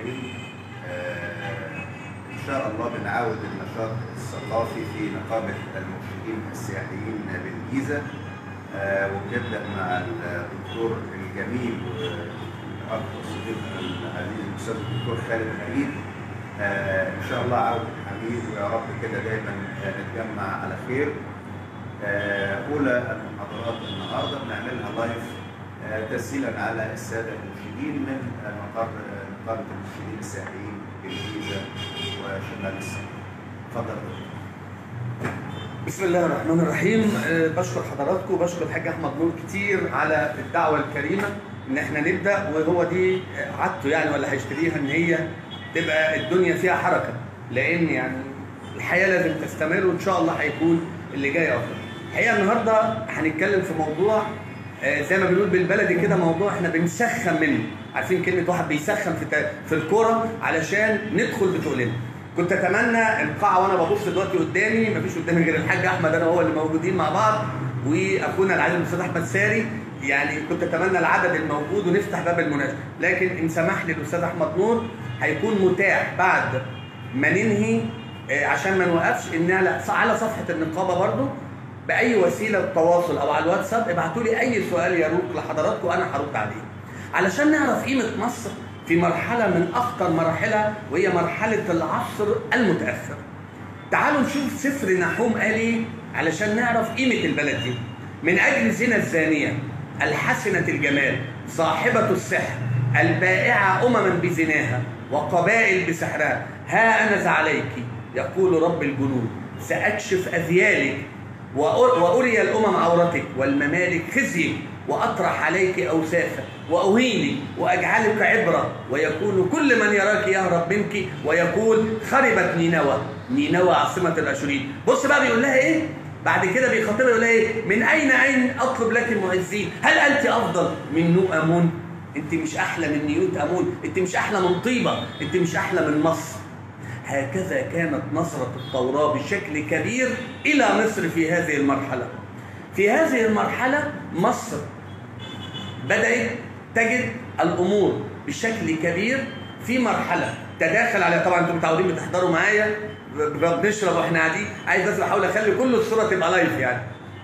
الرحيم آه، إن شاء الله بنعاود النشاط الثقافي في نقابة المرشدين السياحيين بالجيزة آه، وبنبدأ مع الدكتور الجميل والأخ والصديق العزيز الأستاذ الدكتور خالد حميد آه، إن شاء الله عودة حميد ويا رب كده دايما آه، نتجمع على خير آه، أولى المحاضرات النهارده بنعملها لايف آه، تسهيلا على السادة المرشدين من آه، مقر آه، نقابة المرشدين السياحيين بالجيزة وشمال الصعيد. اتفضل يا دكتور. بسم الله الرحمن الرحيم أه، بشكر حضراتكم وبشكر الحاج احمد نور كتير على الدعوه الكريمه ان احنا نبدا وهو دي أه، عادته يعني ولا هيشتريها ان هي تبقى الدنيا فيها حركه لان يعني الحياه لازم تستمر وان شاء الله هيكون اللي جاي افضل. الحقيقه النهارده هنتكلم في موضوع آه، زي ما بنقول بالبلدي كده موضوع احنا بنسخن منه عارفين كلمه واحد بيسخن في تا- في الكوره علشان ندخل بتقلنا كنت اتمنى القاعه وانا ببص دلوقتي قدامي مفيش قدامي غير الحاج احمد انا وهو اللي موجودين مع بعض واخونا العزيز الاستاذ احمد ساري يعني كنت اتمنى العدد الموجود ونفتح باب المناقشه لكن ان سمح لي الاستاذ احمد نور هيكون متاح بعد ما ننهي آه، عشان ما نوقفش ان على على صفحه النقابه برضو باي وسيله تواصل او على الواتساب ابعتوا لي اي سؤال يروق لحضراتكم وانا هرد عليه علشان نعرف قيمه مصر في مرحله من اخطر مراحلها وهي مرحله العصر المتاخر تعالوا نشوف سفر نحوم قال ايه علشان نعرف قيمه البلد دي من اجل زنا الزانيه الحسنه الجمال صاحبه السحر البائعه امما بزناها وقبائل بسحرها ها انا عليك يقول رب الجنود ساكشف اذيالك وأر- وأري الأمم عورتك والممالك خزيك وأطرح عليك أوساخا وأهينك وأجعلك عبرة ويكون كل من يراك يهرب منك ويقول خربت نينوى نينوى عاصمة الأشورين بص بقى بيقول لها إيه بعد كده بيخاطبها يقول لها إيه من أين أين أطلب لك المعزين هل أنت أفضل من نو أمون أنت مش أحلى من نيوت أمون أنت مش أحلى من طيبة أنت مش أحلى من مصر هكذا كانت نظرة التوراة بشكل كبير إلى مصر في هذه المرحلة. في هذه المرحلة مصر بدأت تجد الأمور بشكل كبير في مرحلة تداخل على طبعا انتم متعودين بتحضروا معايا ب- بنشرب واحنا قاعدين عايز بس بحاول اخلي كل الصورة تبقى لايف يعني.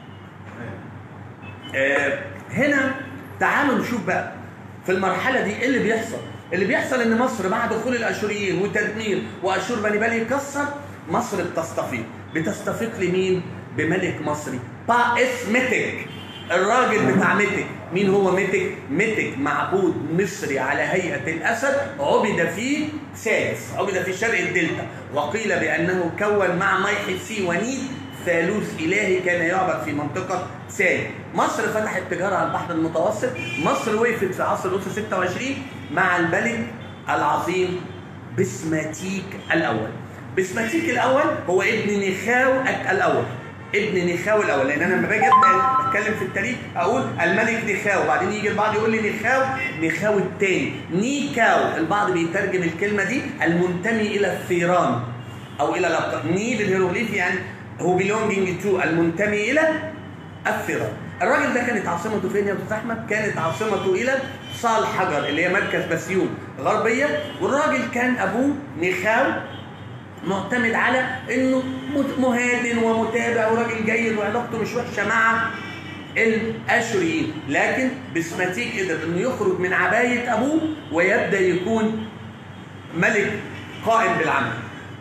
آه، هنا تعالوا نشوف بقى في المرحلة دي ايه اللي بيحصل؟ اللي بيحصل ان مصر مع دخول الاشوريين وتدمير واشور بني بالي يكسر مصر بتستفيق، بتستفيق لمين؟ بملك مصري باس ميتك الراجل بتاع ميتك، مين هو ميتك؟ ميتك معبود مصري على هيئة الأسد عبد في سادس، عبد في شرق الدلتا، وقيل بأنه كون مع ميح سي ونيل ثالوث إلهي كان يعبد في منطقة ساي مصر فتحت تجارة على البحر المتوسط مصر وقفت في عصر الأسرة 26 مع الملك العظيم بسماتيك الأول بسماتيك الأول هو ابن نخاو الأول ابن نخاو الأول لأن أنا لما باجي أبدأ أتكلم في التاريخ أقول الملك نخاو بعدين يجي البعض يقول لي نخاو نخاو الثاني نيكاو البعض بيترجم الكلمة دي المنتمي إلى الثيران او الى الابطال ني بالهيروغليفي يعني هو belonging to المنتمي الى الثيران الراجل ده كانت عاصمته فين يا استاذ احمد؟ كانت عاصمته الى صال حجر اللي هي مركز بسيون غربيه والراجل كان ابوه نخاو معتمد على انه مت- مهادن ومتابع وراجل جيد وعلاقته مش وحشه مع الاشوريين لكن بسماتيك قدر انه يخرج من عبايه ابوه ويبدا يكون ملك قائم بالعمل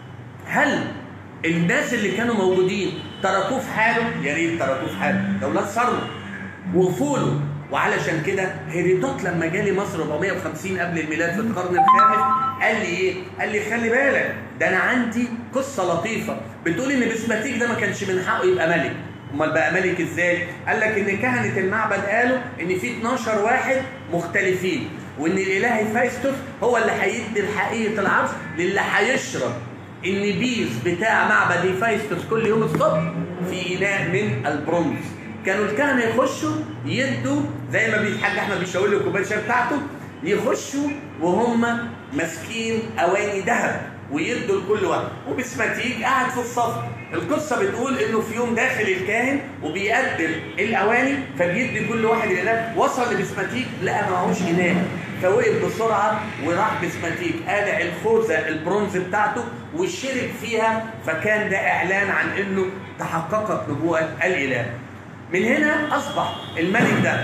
هل الناس اللي كانوا موجودين تركوه في حاله يا ريت تركوه في حاله ده اولاد صرمه وفوله وعلشان كده هيرودوت لما جالي مصر 450 قبل الميلاد في القرن الخامس قال لي ايه؟ قال لي خلي بالك ده انا عندي قصه لطيفه بتقول ان بسماتيك ده ما كانش من حقه يبقى ملك امال بقى ملك ازاي؟ قال لك ان كهنه المعبد قالوا ان في 12 واحد مختلفين وان الاله هيفايستوس هو اللي هيدي حقيقه العرش للي هيشرب النبيذ بتاع معبد هيفايستوس كل يوم الصبح في اناء من البرونز كانوا الكهنه يخشوا يدوا زي ما الحاج احمد بيشاور له كوبايه الشاي بتاعته يخشوا وهم ماسكين اواني ذهب ويدوا لكل واحد وبسماتيك قاعد في الصف القصه بتقول انه في يوم داخل الكاهن وبيقدم الاواني فبيدي كل واحد الاناء وصل لبسماتيك لقى معهوش اناء فوقف بسرعه وراح بسماتيك قالع الخوذه البرونز بتاعته وشرك فيها فكان ده اعلان عن انه تحققت نبوءه الاله من هنا اصبح الملك ده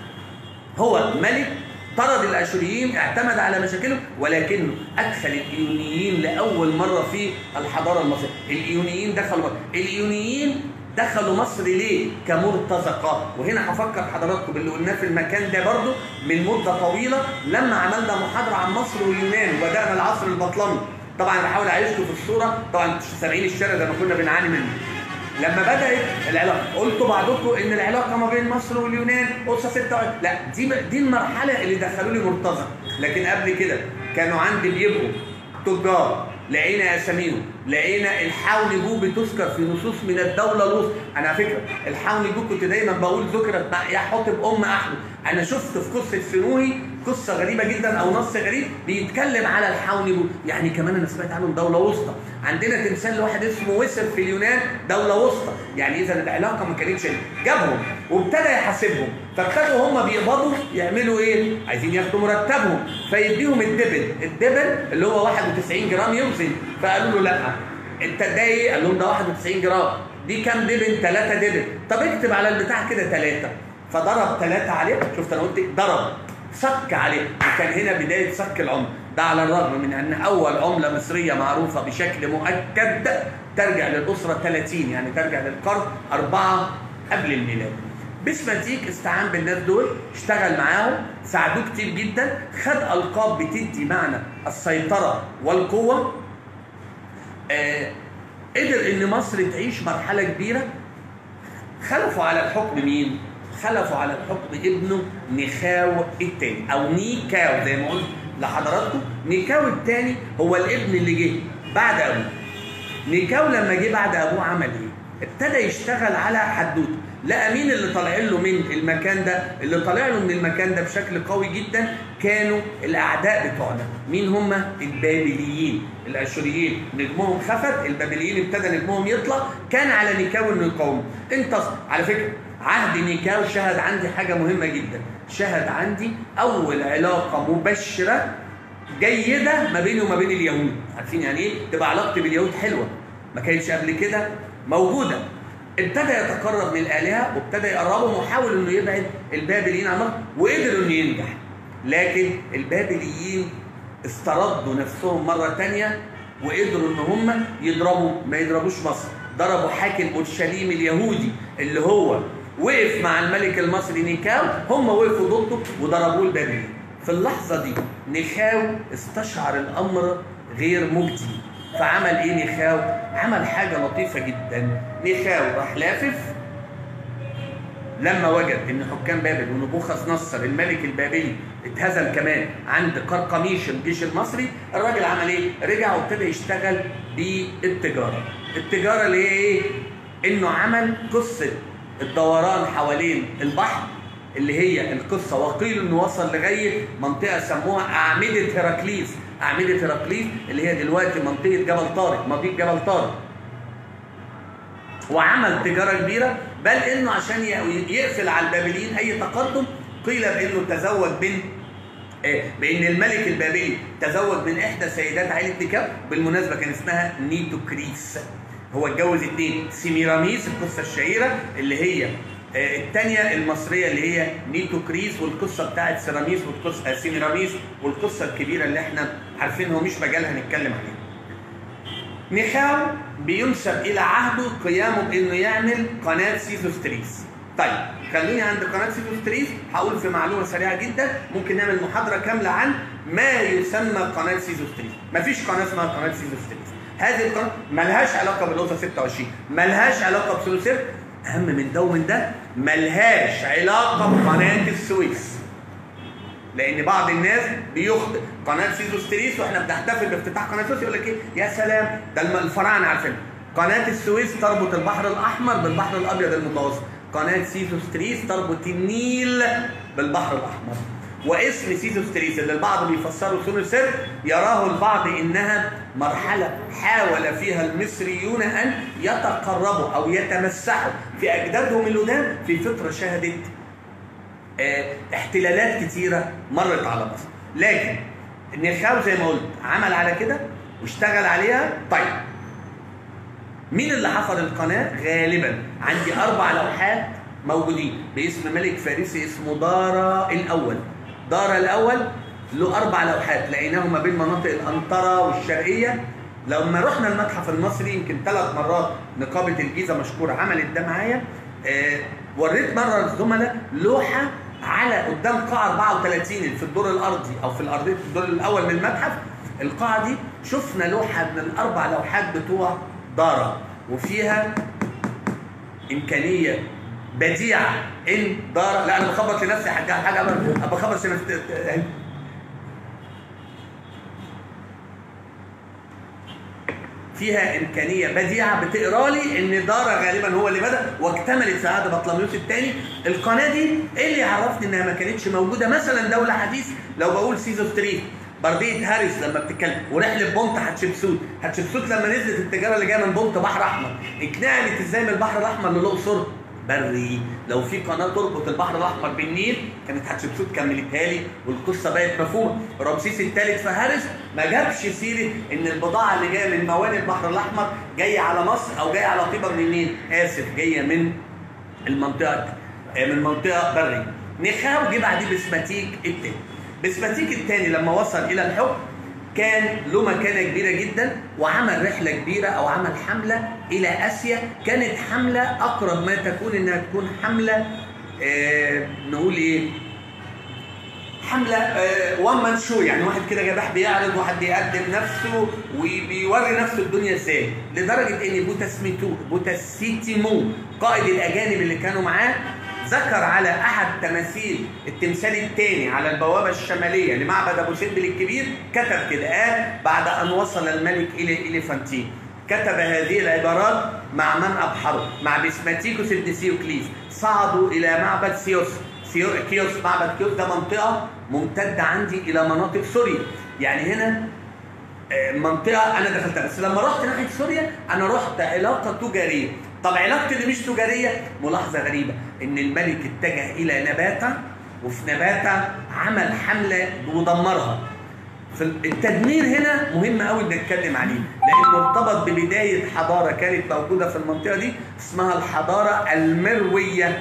هو ملك طرد الاشوريين اعتمد على مشاكلهم ولكنه ادخل الايونيين لاول مره في الحضاره المصريه الايونيين دخلوا مصر. الايونيين دخلوا مصر ليه كمرتزقه وهنا هفكر حضراتكم باللي قلناه في المكان ده برضو من مده طويله لما عملنا محاضره عن مصر واليونان وبدانا العصر البطلمي طبعا بحاول اعيشكم في الصوره طبعا سامعين الشارع زي ما كنا بنعاني منه لما بدات العلاقه قلتوا بعضكم ان العلاقه ما بين مصر واليونان اسره 6 لا دي دي المرحله اللي دخلوا لي مرتزق لكن قبل كده كانوا عندي بيبقوا تجار لقينا اساميهم لقينا الحاوني بو بتذكر في نصوص من الدوله الوسطى انا على فكره الحاوني بو كنت دايما بقول ذكرت مع يا حاطب ام احمد انا شفت في قصه سنوهي قصه غريبه جدا او نص غريب بيتكلم على الحاوني بو يعني كمان انا سمعت عنهم دوله وسطى عندنا تمثال لواحد اسمه وسر في اليونان دوله وسطى يعني اذا العلاقه ما كانتش جابهم وابتدى يحاسبهم فابتدوا هم بيقبضوا يعملوا ايه عايزين ياخدوا مرتبهم فيديهم الدبل الدبل اللي هو 91 جرام يوزن فقالوا له لا انت ده ايه قال لهم ده 91 جرام دي كام دبل 3 دبل طب اكتب على البتاع كده 3 فضرب 3 عليه شفت انا قلت ضرب صك عليه وكان هنا بدايه صك العمله ده على الرغم من ان اول عمله مصريه معروفه بشكل مؤكد ترجع للاسره 30 يعني ترجع للقرن 4 قبل الميلاد بسماتيك استعان بالناس دول اشتغل معاهم ساعدوه كتير جدا خد القاب بتدي معنى السيطره والقوه آه قدر ان مصر تعيش مرحله كبيره خلفوا على الحكم مين؟ خلفوا على الحكم ابنه نخاو الثاني او نيكاو زي ما قلت لحضراتكم نيكاو الثاني هو الابن اللي جه بعد ابوه نيكاو لما جه بعد ابوه عمل ايه؟ ابتدى يشتغل على حدوته لقى مين اللي طالع له من المكان ده اللي طالع له من المكان ده بشكل قوي جدا كانوا الاعداء بتوعنا مين هم البابليين الاشوريين نجمهم خفت البابليين ابتدى نجمهم يطلع كان على نيكاو انه يقاوم انتصر على فكره عهد نيكاو شهد عندي حاجه مهمه جدا شهد عندي اول علاقه مبشره جيده ما بيني وما بين اليهود عارفين يعني ايه تبقى علاقتي باليهود حلوه ما كانتش قبل كده موجوده ابتدى يتقرب من الالهه وابتدى يقربهم وحاول انه يبعد البابليين عن مصر وقدروا انه ينجح لكن البابليين استردوا نفسهم مره ثانيه وقدروا ان هم يضربوا ما يضربوش مصر ضربوا حاكم اورشليم اليهودي اللي هو وقف مع الملك المصري نيكاو هم وقفوا ضده وضربوه البابليين في اللحظه دي نيكاو استشعر الامر غير مجدي فعمل ايه نيخاو؟ عمل حاجة لطيفة جدا نيخاو راح لافف لما وجد ان حكام بابل ونبوخذ نصر الملك البابلي اتهزم كمان عند قرقميش الجيش المصري الراجل عمل ايه؟ رجع وابتدى يشتغل بالتجارة التجارة اللي هي ايه؟ انه عمل قصة الدوران حوالين البحر اللي هي القصة وقيل انه وصل لغاية منطقة سموها أعمدة هرقليس أعمدة هرقليس اللي هي دلوقتي منطقة جبل طارق مضيق جبل طارق وعمل تجارة كبيرة بل انه عشان يقفل على البابليين اي تقدم قيل بانه تزوج من بان الملك البابلي تزوج من احدى سيدات عائله نيكاب بالمناسبه كان اسمها نيتوكريس هو اتجوز اثنين سيميراميس القصه الشهيره اللي هي الثانيه المصريه اللي هي نيتوكريس والقصه بتاعت سيراميس والقصه سيميراميس والقصه الكبيره اللي احنا عارفينها ومش مجالها نتكلم عليها. نيخاو بينسب الى عهده قيامه بانه يعمل قناه سيزوستريس. طيب خلوني عند قناه سيزوستريس هقول في معلومه سريعه جدا ممكن نعمل محاضره كامله عن ما يسمى قناه سيزوستريس. مفيش قناه اسمها قناه سيزوستريس. هذه القناه ملهاش علاقه بالاسره 26 ملهاش علاقه بسلوسير اهم من ده ومن ده ملهاش علاقه بقناه السويس لان بعض الناس بيخطئ قناه سيزوستريس واحنا بنحتفل بافتتاح قناه السويس يقول لك ايه يا سلام ده الفراعنه عارفين قناه السويس تربط البحر الاحمر بالبحر الابيض المتوسط قناه سيزوستريس تربط النيل بالبحر الاحمر واسم سيزوستريس اللي البعض بيفسروا سنة سر يراه البعض انها مرحلة حاول فيها المصريون ان يتقربوا او يتمسحوا في اجدادهم القدام في فترة شهدت اه احتلالات كتيرة مرت على مصر لكن النخاو زي ما قلت عمل على كده واشتغل عليها طيب مين اللي حفر القناه غالبا عندي اربع لوحات موجودين باسم ملك فارسي اسمه دارا الاول دارا الاول له اربع لوحات لقيناهم ما بين مناطق الانطره والشرقيه لما رحنا المتحف المصري يمكن ثلاث مرات نقابه الجيزه مشكور عملت ده معايا آه وريت مره الزملاء لوحه على قدام قاعه 34 اللي في الدور الارضي او في الارضيه في الدور الاول من المتحف القاعه دي شفنا لوحه من الاربع لوحات بتوع دارا وفيها امكانيه بديعه ان دارا لا انا بخبط لنفسي حاجه حاجه أنا بخبط لنفسي فيها امكانيه بديعه بتقرا لي ان دارا غالبا هو اللي بدا واكتملت في عهد بطلميوس الثاني القناه دي ايه اللي يعرفني انها ما كانتش موجوده مثلا دوله حديث لو بقول سيزو ستريت برديه هاريس لما بتتكلم ورحله بونت حتشبسوت حتشبسوت لما نزلت التجاره اللي جايه من بونت بحر احمر اتنقلت ازاي من البحر الاحمر للاقصر بري لو في قناه تربط البحر الاحمر بالنيل كانت حتشبسوت كملتها لي والقصه بقت مفهومه رمسيس الثالث في هارس ما جابش سيره ان البضاعه اللي جايه من موانئ البحر الاحمر جايه على مصر او جايه على طيبه من النيل اسف جايه من المنطقه من منطقه بري نخاو جه بعديه بسماتيك الثاني بسماتيك الثاني لما وصل الى الحكم كان له مكانه كبيره جدا وعمل رحله كبيره او عمل حمله الى اسيا كانت حمله اقرب ما تكون انها تكون حمله آه نقول ايه حمله آه وان مان شو يعني واحد كده جباح بيعرض واحد بيقدم نفسه وبيوري نفسه الدنيا ازاي لدرجه ان بوتاسميتو بوتاسيتيمو قائد الاجانب اللي كانوا معاه ذكر على احد تماثيل التمثال الثاني على البوابه الشماليه لمعبد ابو سمبل الكبير كتب كده قال بعد ان وصل الملك الى اليفانتين كتب هذه العبارات مع من ابحره مع بسماتيكوس ابن سيوكليس صعدوا الى معبد سيوس سيو... كيوس معبد كيوس ده منطقه ممتده عندي الى مناطق سوريا يعني هنا منطقه انا دخلتها بس لما رحت ناحيه سوريا انا رحت علاقه تجاريه طب علاقتي اللي مش تجاريه ملاحظه غريبه ان الملك اتجه الى نباتا وفي نباتا عمل حمله ودمرها التدمير هنا مهم قوي نتكلم عليه لانه ارتبط ببدايه حضاره كانت موجوده في المنطقه دي اسمها الحضاره المرويه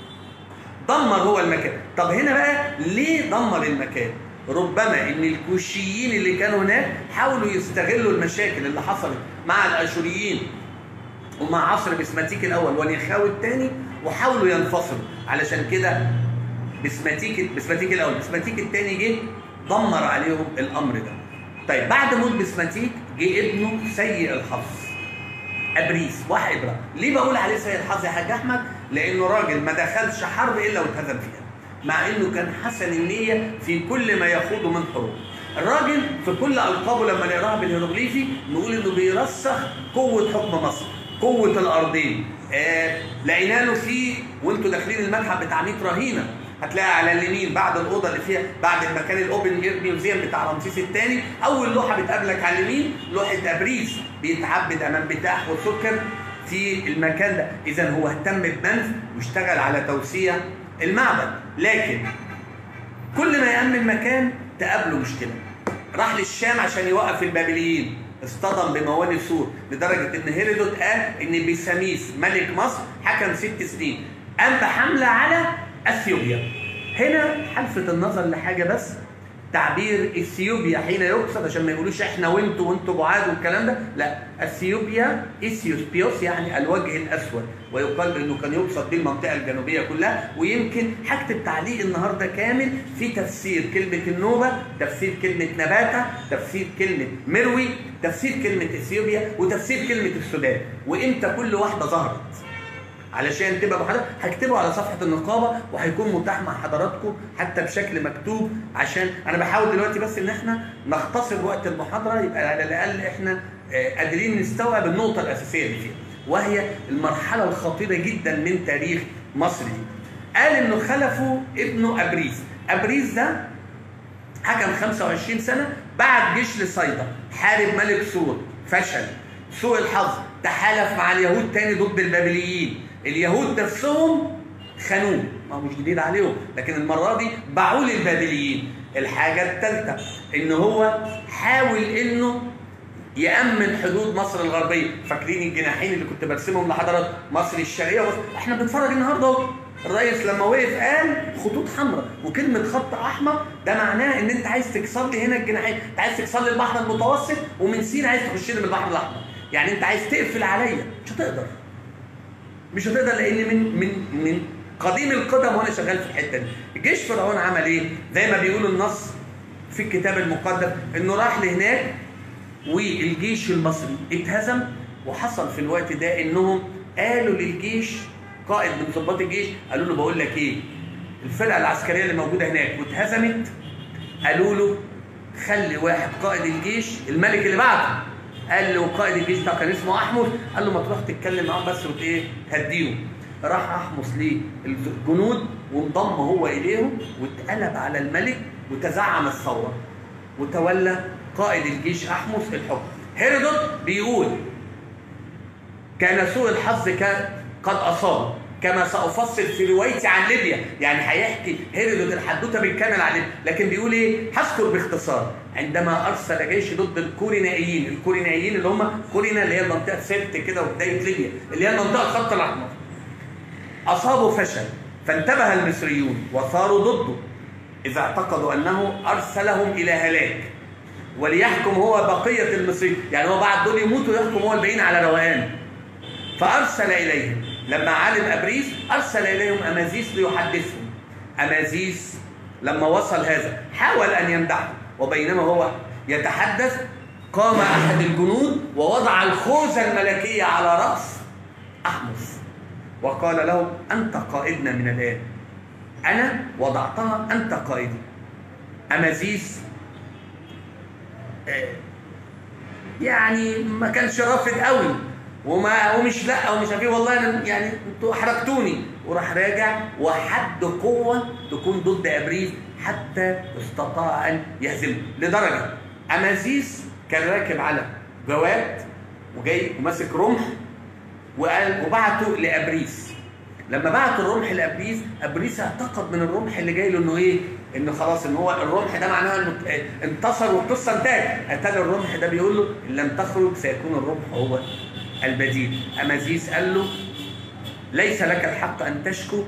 دمر هو المكان طب هنا بقى ليه دمر المكان ربما ان الكوشيين اللي كانوا هناك حاولوا يستغلوا المشاكل اللي حصلت مع الاشوريين ومع عصر بسماتيك الاول ونخاو الثاني وحاولوا ينفصلوا علشان كده بسماتيك بسماتيك الاول بسماتيك الثاني جه دمر عليهم الامر ده طيب بعد موت بسماتيك جه ابنه سيء الحظ ابريس واحد ابره ليه بقول عليه سيء الحظ يا حاج احمد لانه راجل ما دخلش حرب الا واتهزم فيها مع انه كان حسن النيه في كل ما يخوضه من حروب الراجل في كل القابه لما نقراها بالهيروغليفي نقول انه بيرسخ قوه حكم مصر قوه الارضين آه لقينا له فيه وانتوا داخلين المتحف بتاع 100 رهينه هتلاقي على اليمين بعد الاوضه اللي فيها بعد المكان الاوبن اير ميوزيوم بتاع رمسيس الثاني اول لوحه بتقابلك على اليمين لوحه ابريس بيتعبد امام بتاح وسكر في المكان ده اذا هو اهتم بمنف واشتغل على توسيع المعبد لكن كل ما يأمن مكان تقابله مشكله راح للشام عشان يوقف البابليين اصطدم بموانئ سور لدرجه ان هيرودوت قال ان بيساميس ملك مصر حكم ست سنين قام بحمله على اثيوبيا هنا حلفت النظر لحاجه بس تعبير اثيوبيا حين يقصد عشان ما يقولوش احنا وانتوا وانتوا بعاد والكلام ده لا اثيوبيا اثيوس بيوس يعني الوجه الاسود ويقال انه كان يقصد به المنطقه الجنوبيه كلها ويمكن هكتب تعليق النهارده كامل في تفسير كلمه النوبه تفسير كلمه نباتا تفسير كلمه مروي تفسير كلمه اثيوبيا وتفسير كلمه السودان وامتى كل واحده ظهرت علشان تبقى محاضرة هكتبه على صفحة النقابة وهيكون متاح مع حضراتكم حتى بشكل مكتوب عشان أنا بحاول دلوقتي بس إن إحنا نختصر وقت المحاضرة يبقى على الأقل إحنا قادرين نستوعب النقطة الأساسية اللي فيها وهي المرحلة الخطيرة جدا من تاريخ مصر دي. قال إنه خلفه ابنه أبريس، أبريس ده حكم 25 سنة بعد جيش لصيدا حارب ملك سور فشل سوء الحظ تحالف مع اليهود تاني ضد البابليين اليهود نفسهم خانوه ما هو مش جديد عليهم لكن المره دي باعوه للبابليين الحاجه الثالثه ان هو حاول انه يأمن حدود مصر الغربية فاكرين الجناحين اللي كنت برسمهم لحضرات مصر الشرقية ومصر احنا بنتفرج النهارده اهو الرئيس لما وقف قال خطوط حمراء وكلمة خط أحمر ده معناه إن أنت عايز تكسر لي هنا الجناحين، أنت عايز تكسر لي البحر المتوسط ومن سينا عايز تخش لي من البحر الأحمر، يعني أنت عايز تقفل عليا مش هتقدر. مش هتقدر لأن من من من قديم القدم وأنا شغال في الحتة دي. الجيش فرعون عمل إيه؟ زي ما بيقول النص في الكتاب المقدس إنه راح لهناك والجيش المصري اتهزم وحصل في الوقت ده انهم قالوا للجيش قائد من ضباط الجيش قالوا له بقول لك ايه الفرقه العسكريه اللي موجوده هناك واتهزمت قالوا له خلي واحد قائد الجيش الملك اللي بعده قال له قائد الجيش بتاعه كان اسمه احمس قال له ما تروح تتكلم معاهم بس وت ايه تهديهم راح احمس للجنود وانضم هو اليهم واتقلب على الملك وتزعم الثوره وتولى قائد الجيش احمس الحكم هيرودوت بيقول كان سوء الحظ كان قد اصاب كما سافصل في روايتي عن ليبيا يعني هيحكي هيرودوت الحدوته بالكامل عن ليبيا لكن بيقول ايه هذكر باختصار عندما ارسل جيش ضد الكورينائيين الكورينائيين اللي هم كورينا اللي هي المنطقه سبت كده وبدايه ليبيا اللي هي المنطقه الخط الاحمر اصابوا فشل فانتبه المصريون وصاروا ضده اذا اعتقدوا انه ارسلهم الى هلاك وليحكم هو بقيه المصريين يعني هو بعد دول يموتوا يحكم هو الباقيين على روقان فارسل اليهم لما علم ابريس ارسل اليهم امازيس ليحدثهم امازيس لما وصل هذا حاول ان يمدحه وبينما هو يتحدث قام احد الجنود ووضع الخوذه الملكيه على راس احمس وقال له انت قائدنا من الان انا وضعتها انت قائدي امازيس يعني ما كانش رافض قوي وما ومش لا ومش عارف والله انا يعني انتوا احرجتوني وراح راجع وحد قوه تكون ضد ابريل حتى استطاع ان يهزمه لدرجه امازيس كان راكب على جواد وجاي وماسك رمح وقال وبعته لابريس لما بعت الرمح لابريس ابريس اعتقد من الرمح اللي جاي له انه ايه ان خلاص ان هو الرمح ده معناه انه انتصر والقصه انتهت اتاري الرمح ده بيقول له ان لم تخرج سيكون الرمح هو البديل امازيس قال له ليس لك الحق ان تشكو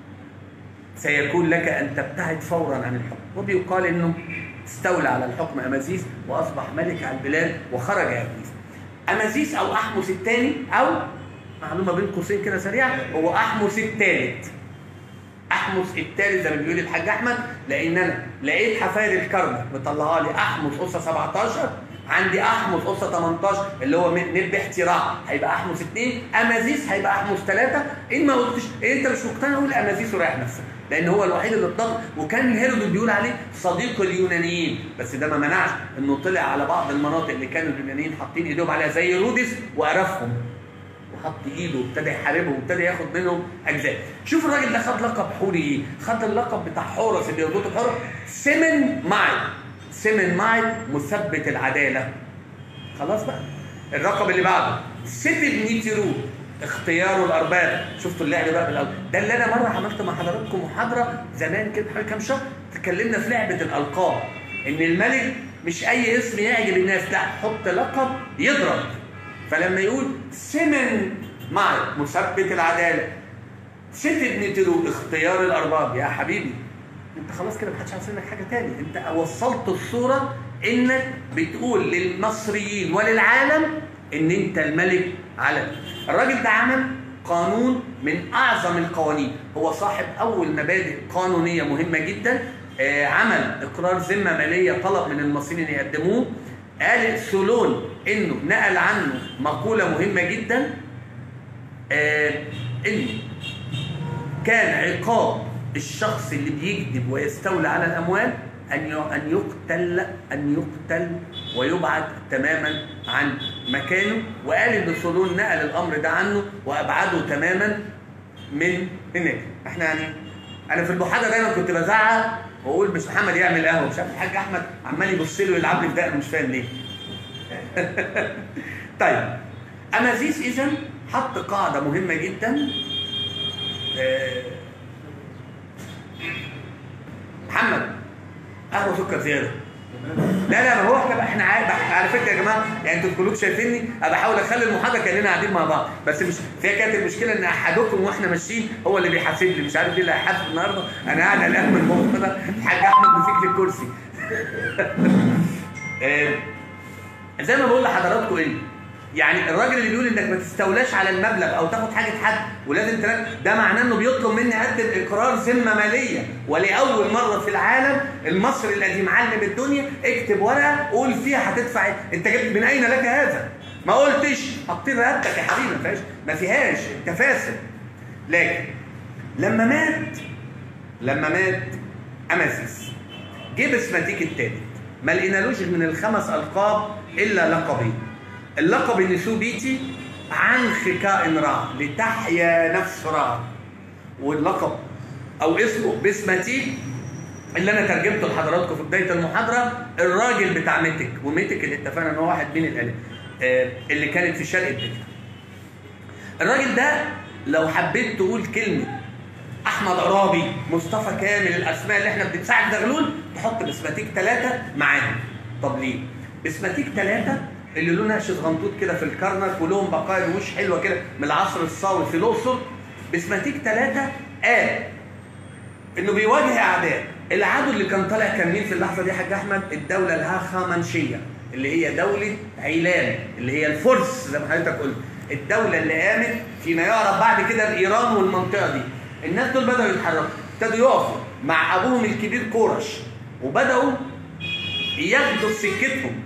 سيكون لك ان تبتعد فورا عن الحكم وبيقال انه استولى على الحكم امازيس واصبح ملك على البلاد وخرج ابريس امازيس او احمس الثاني او معلومه بين قوسين كده سريعه هو احمس الثالث احمس الثالث زي ما بيقول الحاج احمد لان انا لقيت حفاير الكرنك مطلعها لي احمس قصه 17 عندي احمس قصه 18 اللي هو نب احتراع هيبقى احمس 2 امازيس هيبقى احمس 3 ان ما قلتش إن انت مش مقتنع قول امازيس ورايح نفسك لان هو الوحيد اللي اتضغط وكان هيرودوت بيقول عليه صديق اليونانيين بس ده ما منعش انه طلع على بعض المناطق اللي كانوا اليونانيين حاطين ايديهم عليها زي رودس وقرفهم وحط ايده وابتدى يحاربهم وابتدى ياخد منهم اجزاء شوف الراجل ده خد لقب حوري ايه خد اللقب بتاع حورس اللي يربطه بحورس سمن معي سمن معي مثبت العداله خلاص بقى الرقم اللي بعده سيتي نيتيرو اختيار الارباب شفتوا اللعب بقى بالاول ده اللي انا مره عملت مع حضراتكم محاضره زمان كده حوالي كام شهر اتكلمنا في لعبه الالقاب ان الملك مش اي اسم يعجب الناس لا حط لقب يضرب فلما يقول سمن معي مثبت العداله ست ابن تلو اختيار الارباب يا حبيبي انت خلاص كده ما حدش عايز منك حاجه تاني انت وصلت الصوره انك بتقول للمصريين وللعالم ان انت الملك على الراجل ده عمل قانون من اعظم القوانين هو صاحب اول مبادئ قانونيه مهمه جدا آه عمل اقرار ذمه ماليه طلب من المصريين ان يقدموه قال سولون انه نقل عنه مقوله مهمه جدا آه انه كان عقاب الشخص اللي بيكذب ويستولى على الاموال ان ان يقتل ان يقتل ويبعد تماما عن مكانه وقال ان سولون نقل الامر ده عنه وابعده تماما من هناك احنا يعني انا في المحاضره دايما كنت بزعق واقول مش محمد يعمل قهوه مش عارف الحاج احمد عمال يبص له يلعب لي في دقن مش فاهم ليه طيب امازيس اذا حط قاعده مهمه جدا محمد قهوه سكر زياده لا لا ما هو احنا احنا عارف على فكره يا جماعه يعني انتوا كلكم شايفيني انا بحاول اخلي المحاضره كاننا قاعدين مع بعض بس مش هي كانت المشكله ان احدكم واحنا ماشيين هو اللي بيحاسب لي مش عارف ايه اللي هيحاسب النهارده انا قاعد قلقان من الموضوع ده الحاج احمد مسك لي الكرسي آه، زي ما بقول لحضراتكم ايه يعني الراجل اللي بيقول انك ما تستولاش على المبلغ او تاخد حاجه حد ولازم تلاقي ده معناه انه بيطلب مني اقدم اقرار ذمه ماليه ولاول مره في العالم المصري الذي معلم الدنيا اكتب ورقه قول فيها هتدفع إيه. انت جبت من اين لك هذا؟ ما قلتش حطين رقبتك يا حبيبي ما فيهاش ما فيهاش انت فاسد لكن لما مات لما مات امازيس جه بسماتيك التالت ما لقينالوش من الخمس القاب الا لقبين اللقب النسوبيتي عن خكاء رع لتحيا نفس رع واللقب او اسمه بسماتيك اللي انا ترجمته لحضراتكم في بدايه المحاضره الراجل بتاع ميتك وميتك اللي اتفقنا ان هو واحد من الالف آه، اللي كانت في شرق الدنيا الراجل ده لو حبيت تقول كلمه احمد عرابي مصطفى كامل الاسماء اللي احنا بنساعد زغلول تحط بسماتيك ثلاثه معاهم طب ليه؟ بسماتيك ثلاثه اللي له نقش صغنطوط كده في الكرنك ولهم بقايا وش حلوه كده من العصر الصاوي في الاقصر بسماتيك ثلاثه قال انه بيواجه اعداء العدو اللي كان طالع كان مين في اللحظه دي يا حاج احمد الدوله الهخامنشيه اللي هي دوله عيلان اللي هي الفرس زي ما حضرتك قلت الدوله اللي قامت فيما يعرف بعد كده بايران والمنطقه دي الناس دول بداوا يتحركوا ابتدوا يقفوا مع ابوهم الكبير كورش وبداوا ياخدوا في سكتهم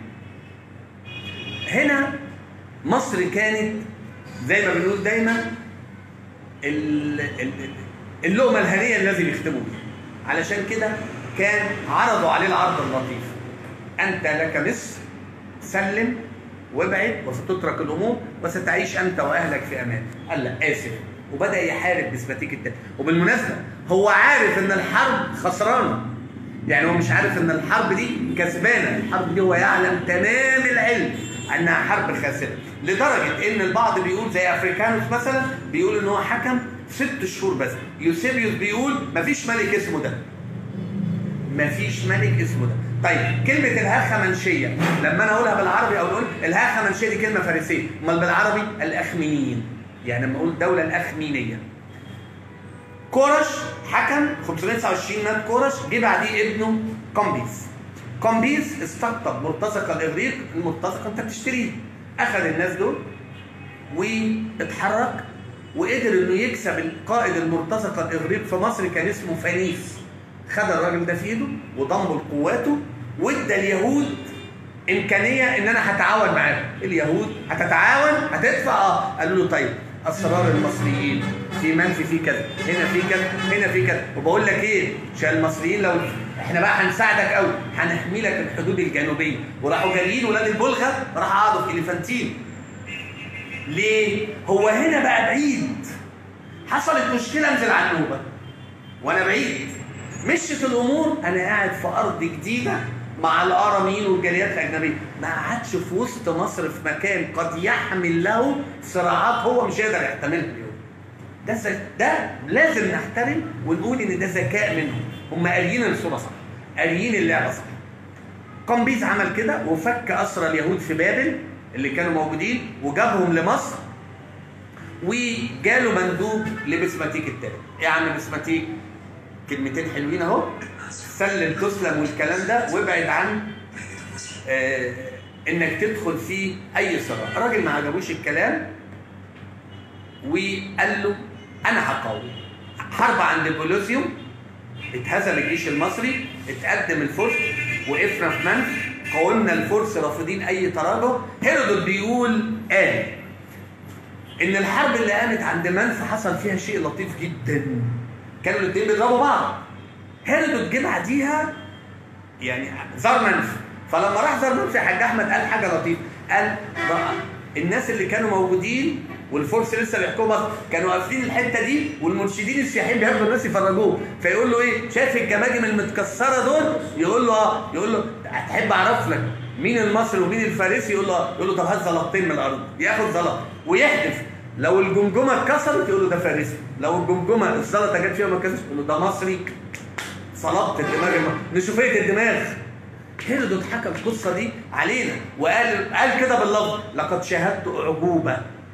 هنا مصر كانت زي ما بنقول دايما ال- ال- اللقمه الهنيه اللي لازم يختموا بيها علشان كده كان عرضوا عليه العرض اللطيف انت لك مصر سلم وابعد وستترك الامور وستعيش انت واهلك في امان قال لا اسف وبدا يحارب بسباتيك التاني وبالمناسبه هو عارف ان الحرب خسرانه يعني هو مش عارف ان الحرب دي كسبانه الحرب دي هو يعلم تمام العلم انها حرب خاسره لدرجه ان البعض بيقول زي افريكانوس مثلا بيقول ان هو حكم ست شهور بس يوسيبيوس بيقول مفيش ملك اسمه ده مفيش ملك اسمه ده طيب كلمة الهخمنشية لما أنا أقولها بالعربي أو نقول الهخمنشية دي كلمة فارسية أمال بالعربي الأخمينيين يعني لما أقول الدولة الأخمينية كورش حكم 529 مات كورش جه بعديه ابنه قمبيز قمبيز استقطب مرتزق الاغريق المرتزق انت بتشتريه اخذ الناس دول واتحرك وقدر انه يكسب القائد المرتزق الاغريق في مصر كان اسمه فانيس خد الراجل ده في ايده وضمه لقواته وادى اليهود امكانيه ان انا هتعاون معاهم اليهود هتتعاون هتدفع اه قالوا له طيب اسرار المصريين في منفي في كذا هنا في كذا هنا في كذا وبقول لك ايه عشان المصريين لو احنا بقى هنساعدك قوي هنحمي لك الحدود الجنوبيه وراحوا جايين ولاد البلغه راح قعدوا في اليفانتين ليه؟ هو هنا بقى بعيد حصلت مشكله انزل على النوبه وانا بعيد مشت الامور انا قاعد في ارض جديده مع الاراميين والجاليات الاجنبيه ما قعدش في وسط مصر في مكان قد يحمل له صراعات هو مش قادر يحتملها اليوم ده ز- ده لازم نحترم ونقول ان ده ذكاء منهم هم قاريين الصوره صح قاريين اللعبه صح قمبيز عمل كده وفك اسرى اليهود في بابل اللي كانوا موجودين وجابهم لمصر وجاله مندوب لبسماتيك التاني ايه يا عم بسماتيك كلمتين حلوين اهو سلم تسلم والكلام ده وابعد عن آه انك تدخل في اي صراع الراجل ما عجبوش الكلام وقال له انا هقاوم حرب عند بولوسيوم اتهزم الجيش المصري اتقدم الفرس وقفنا في منف قاومنا الفرس رافضين اي تراجع هيرودوت بيقول قال ان الحرب اللي قامت عند منف حصل فيها شيء لطيف جدا كانوا الاثنين بيضربوا بعض هيرودوت جه بعديها يعني زار منف فلما راح زار منف يا حاج احمد قال حاجه لطيفه قال بقى الناس اللي كانوا موجودين والفرس لسه بيحكموا مصر كانوا قافلين الحته دي والمرشدين السياحيين بياخدوا الناس يفرجوه فيقول له ايه شايف الجماجم المتكسره دول يقول له اه يقول له هتحب اعرف لك مين المصري ومين الفارسي يقول له آه. يقول له طب هات زلطتين من الارض ياخد زلط ويحدف لو الجمجمه اتكسرت يقول له ده فارسي لو الجمجمه الزلطه جت فيها ما اتكسرتش يقول له ده مصري صلبت الدماغ الم... نشوفيه الدماغ هيرودوت حكى القصه دي علينا وقال قال كده باللفظ لقد شاهدت اعجوبه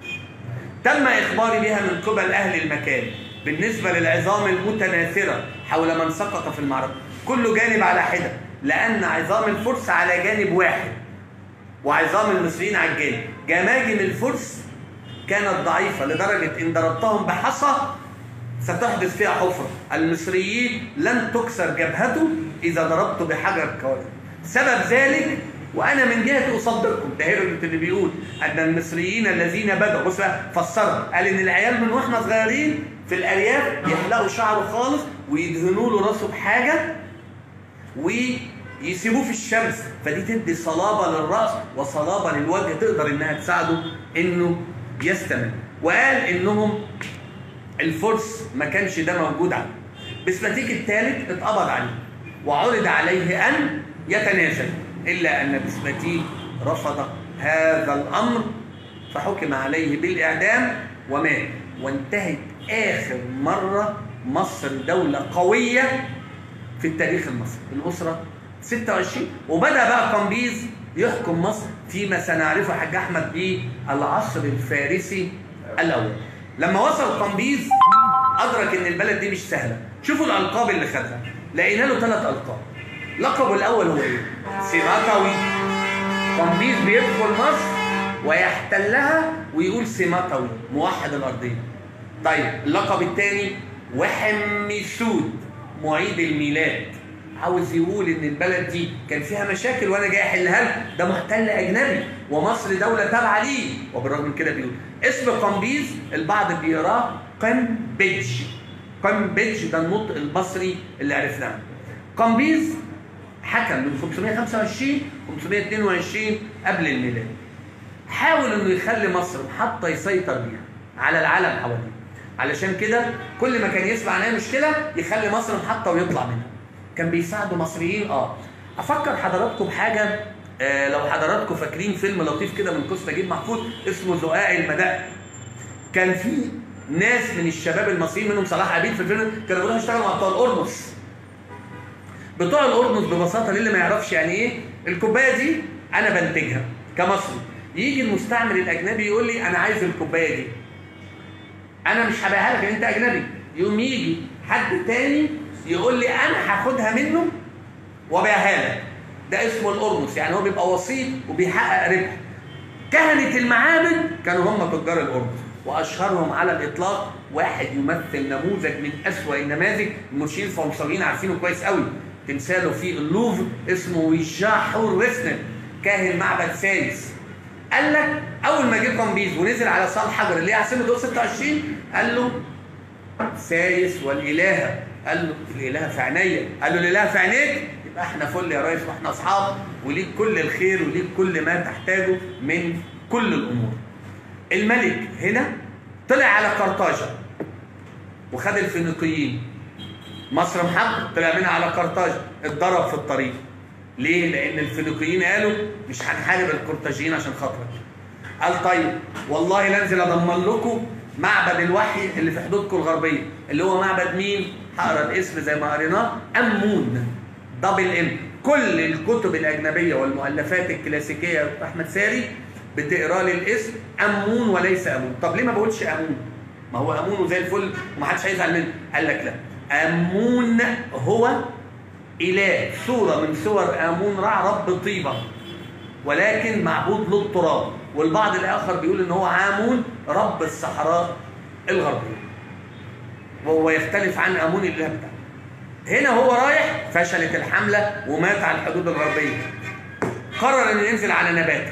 تم اخباري بها من قبل اهل المكان بالنسبه للعظام المتناثره حول من سقط في المعركه كل جانب على حده لان عظام الفرس على جانب واحد وعظام المصريين على الجانب جماجم الفرس كانت ضعيفه لدرجه ان ضربتهم بحصى ستحدث فيها حفره المصريين لن تكسر جبهته اذا ضربت بحجر كوارث سبب ذلك وانا من جهه اصدقكم ده هيرودوت اللي بيقول ان المصريين الذين بدأوا بص بقى فسرها قال ان العيال من واحنا صغيرين في الارياف يحلقوا شعره خالص ويدهنوا له راسه بحاجه ويسيبوه في الشمس فدي تدي صلابه للراس وصلابه للوجه تقدر انها تساعده انه يستمر وقال انهم الفرس ما كانش ده موجود عنده بسماتيك الثالث اتقبض عليه وعرض عليه ان يتنازل الا ان بسماتيك رفض هذا الامر فحكم عليه بالاعدام ومات وانتهت اخر مره مصر دوله قويه في التاريخ المصري الاسره 26 وبدا بقى قمبيز يحكم مصر فيما سنعرفه حاج احمد بالعصر الفارسي الاول لما وصل قمبيز ادرك ان البلد دي مش سهله شوفوا الالقاب اللي خدها لقينا له ثلاث القاب لقبه الاول هو ايه سيماتوي قمبيز بيدخل مصر ويحتلها ويقول سيماتوي موحد الارضيه طيب اللقب الثاني وحميسود معيد الميلاد عاوز يقول ان البلد دي كان فيها مشاكل وانا جاي احلها له ده محتل اجنبي ومصر دوله تابعه ليه وبالرغم من كده بيقول اسم قمبيز البعض بيقراه قنبج قنبج ده النطق المصري اللي عرفناه قمبيز حكم من 525 522 قبل الميلاد حاول انه يخلي مصر محطه يسيطر بيها على العالم حواليه علشان كده كل ما كان يسمع عن اي مشكله يخلي مصر محطه ويطلع منها كان بيساعدوا مصريين اه افكر حضراتكم بحاجه آه لو حضراتكم فاكرين فيلم لطيف كده من قصه نجيب محفوظ اسمه زقاق المداء كان في ناس من الشباب المصريين منهم صلاح عبيد في الفيلم كانوا بيروحوا يشتغلوا مع بتوع القرمص بتوع القرمص ببساطه للي ما يعرفش يعني ايه الكوبايه دي انا بنتجها كمصري يجي المستعمر الاجنبي يقول لي انا عايز الكوبايه دي انا مش هبيعها لك انت اجنبي يقوم يجي حد تاني يقول لي انا هاخدها منه وابيعها لك ده اسمه القرمص يعني هو بيبقى وسيط وبيحقق ربح كهنة المعابد كانوا هم تجار القرمص واشهرهم على الاطلاق واحد يمثل نموذج من اسوأ النماذج المرشدين الفرنساويين عارفينه كويس قوي تمثاله في اللوفر اسمه ويشاحور ريسنر كاهن معبد ثالث قال لك اول ما جه قمبيز ونزل على صال حجر اللي هي عاصمه دور 26 قال له سايس والالهه قال له الالهه في عينيا قال له الالهه في عينيك يبقى احنا فل يا ريس واحنا اصحاب وليك كل الخير وليك كل ما تحتاجه من كل الامور الملك هنا طلع على قرطاجه وخد الفينيقيين مصر محب طلع منها على قرطاجه اتضرب في الطريق ليه؟ لأن الفينيقيين قالوا مش هنحارب القرطاجيين عشان خاطرك. قال طيب والله لانزل اضمن لكم معبد الوحي اللي في حدودكم الغربيه اللي هو معبد مين؟ هقرا الاسم زي ما قريناه امون دبل ام كل الكتب الاجنبيه والمؤلفات الكلاسيكيه احمد ساري بتقرا لي الاسم امون وليس امون طب ليه ما بقولش امون؟ ما هو امون وزي الفل ومحدش هيزعل منه قال لك لا امون هو إله صورة من صور آمون رع رب طيبة ولكن معبود للتراب والبعض الآخر بيقول إن هو عامون رب الصحراء الغربية وهو يختلف عن آمون الإله بتاعه هنا هو رايح فشلت الحملة ومات على الحدود الغربية قرر إنه ينزل على نبات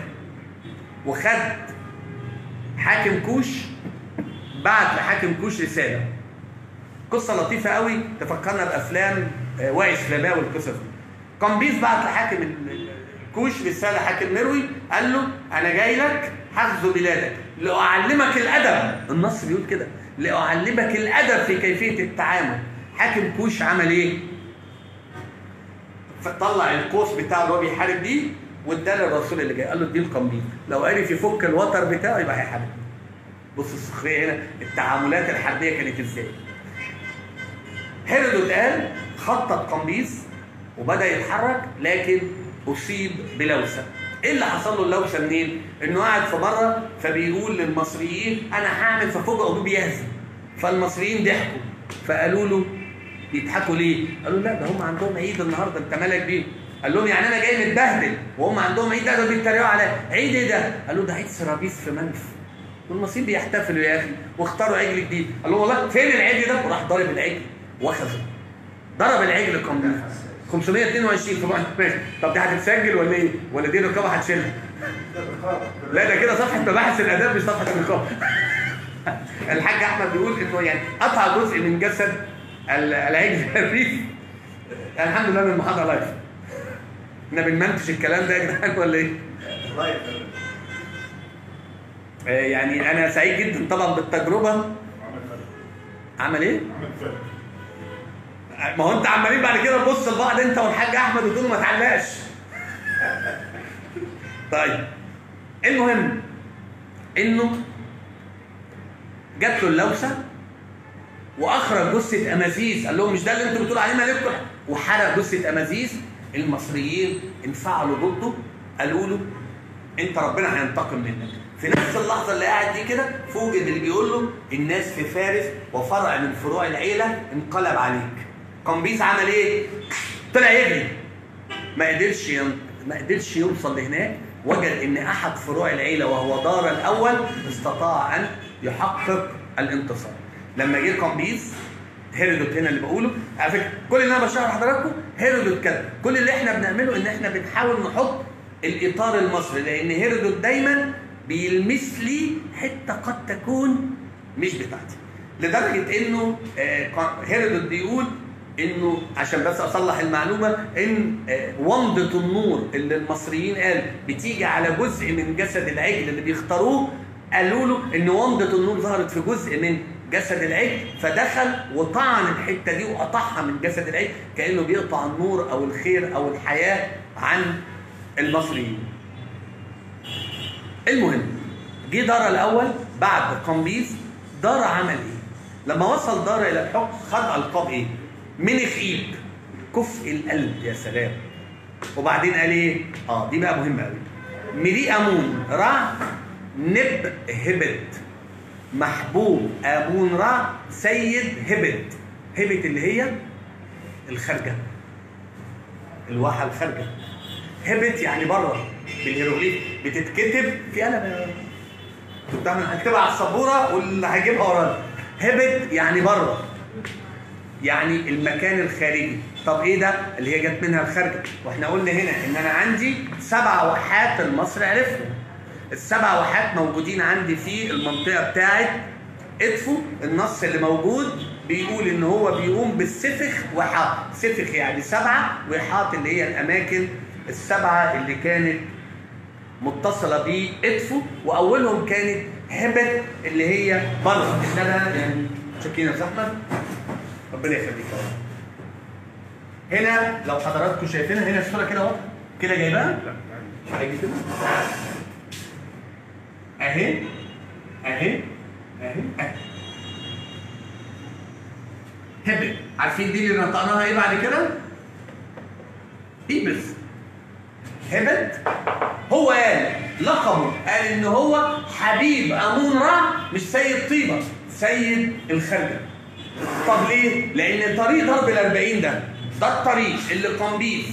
وخد حاكم كوش بعت لحاكم كوش رسالة قصة لطيفة قوي تفكرنا بأفلام وائل سليمان والقصص دي قمبيز بعت لحاكم الكوش رسالة حاكم مروي قال له أنا جاي لك حفظ بلادك لأعلمك الأدب النص بيقول كده لأعلمك الأدب في كيفية التعامل حاكم كوش عمل إيه؟ فطلع القوس بتاعه اللي هو بيحارب بيه واداه للرسول اللي جاي قال له اديه القمبيز لو عرف يفك الوتر بتاعه يبقى هيحارب بص السخريه هنا التعاملات الحربيه كانت ازاي هيرودوت قال خطط قمبيز وبدا يتحرك لكن اصيب بلوسه ايه اللي حصل له اللوسه منين؟ انه قاعد في مره فبيقول للمصريين انا هعمل ففوجئوا بيه بيهزم فالمصريين ضحكوا فقالوا له يضحكوا ليه؟ قالوا لا ده هم عندهم عيد النهارده انت مالك بيه؟ قال لهم يعني انا جاي متبهدل وهم عندهم عيد ده دول بيتريقوا عليا عيد ايه ده؟ قالوا ده عيد سرابيس في منف والمصريين بيحتفلوا يا اخي واختاروا عجل جديد قال لهم والله فين العجل ده؟ وراح ضارب العجل واخذه ضرب العجل قمبيز 522 في بعض ماشي طب دي هتتسجل ولا ايه؟ ولا دي رقابه هتشيلها؟ لا ده كده صفحه مباحث الاداب مش صفحه الرقابه الحاج احمد بيقول انه يعني قطع جزء من جسد ال- العجل الريف الحمد لله ان المحاضره لايف احنا بنمنتج الكلام ده يا جدعان ولا ايه؟ الله يخليك آه، يعني انا سعيد جدا طبعا بالتجربه عمل فرق عمل ايه؟ عمل فرق ما هو انت عمالين بعد كده تبص لبعض انت والحاج احمد وتقول ما تعلقش طيب المهم انه جات له اللوسه واخرج جثه امازيز قال لهم مش ده اللي انتوا بتقولوا عليه مالكم وحرق جثه امازيز المصريين انفعلوا ضده قالوا له انت ربنا هينتقم منك في نفس اللحظه اللي قاعد دي كده فوجئ اللي بيقول له الناس في فارس وفرع من فروع العيله انقلب عليك قمبيز عمل ايه طلع يجري ما قدرش ين... ما قدرش يوصل لهناك وجد ان احد فروع العيله وهو دار الاول استطاع ان يحقق الانتصار لما جه قمبيز هيرودوت هنا اللي بقوله على فكره كل اللي انا بشرحه لحضراتكم هيرودوت كده كل اللي احنا بنعمله ان احنا بنحاول نحط الاطار المصري لان هيرودوت دايما بيلمس لي حته قد تكون مش بتاعتي لدرجه انه آه، هيرودوت بيقول انه عشان بس اصلح المعلومه ان آه، ومضه النور اللي المصريين قال بتيجي على جزء من جسد العجل اللي بيختاروه قالوا له ان ومضه النور ظهرت في جزء من جسد العجل فدخل وطعن الحته دي وقطعها من جسد العجل كانه بيقطع النور او الخير او الحياه عن المصريين. المهم جه دار الاول بعد قمبيز دار عمل ايه؟ لما وصل دار الى الحكم خد القاب ايه؟ منخيب كفء القلب يا سلام وبعدين قال ايه؟ اه دي بقى مهمه قوي مري امون رع نب هبت محبوب امون رع سيد هبت هبت اللي هي الخارجه الواحه الخارجه هبت يعني بره بالهيروغليف بتتكتب في قلم يا كنت بتعمل هكتبها على السبوره واللي هيجيبها ورانا هبت يعني بره يعني المكان الخارجي طب ايه ده اللي هي جت منها الخارجه واحنا قلنا هنا ان انا عندي سبع واحات المصري عرفهم السبع واحات موجودين عندي في المنطقه بتاعه ادفو النص اللي موجود بيقول ان هو بيقوم بالسفخ وحاط سفخ يعني سبعه وحاط اللي هي الاماكن السبعه اللي كانت متصله بادفو واولهم كانت هبت اللي هي بره انما يعني شاكين يا احمد ربنا يخليك يا رب. هنا لو حضراتكم شايفينها هنا الصوره كده واضحه كده جايبها هيجي كده اهي اهي اهي اهي هبت عارفين دي اللي نطقناها ايه بعد كده؟ ايبس هبت هو قال لقبه قال ان هو حبيب امون رع مش سيد طيبه سيد الخرجه طب ليه؟ لان طريق ضرب الاربعين ده ده الطريق اللي قمبيز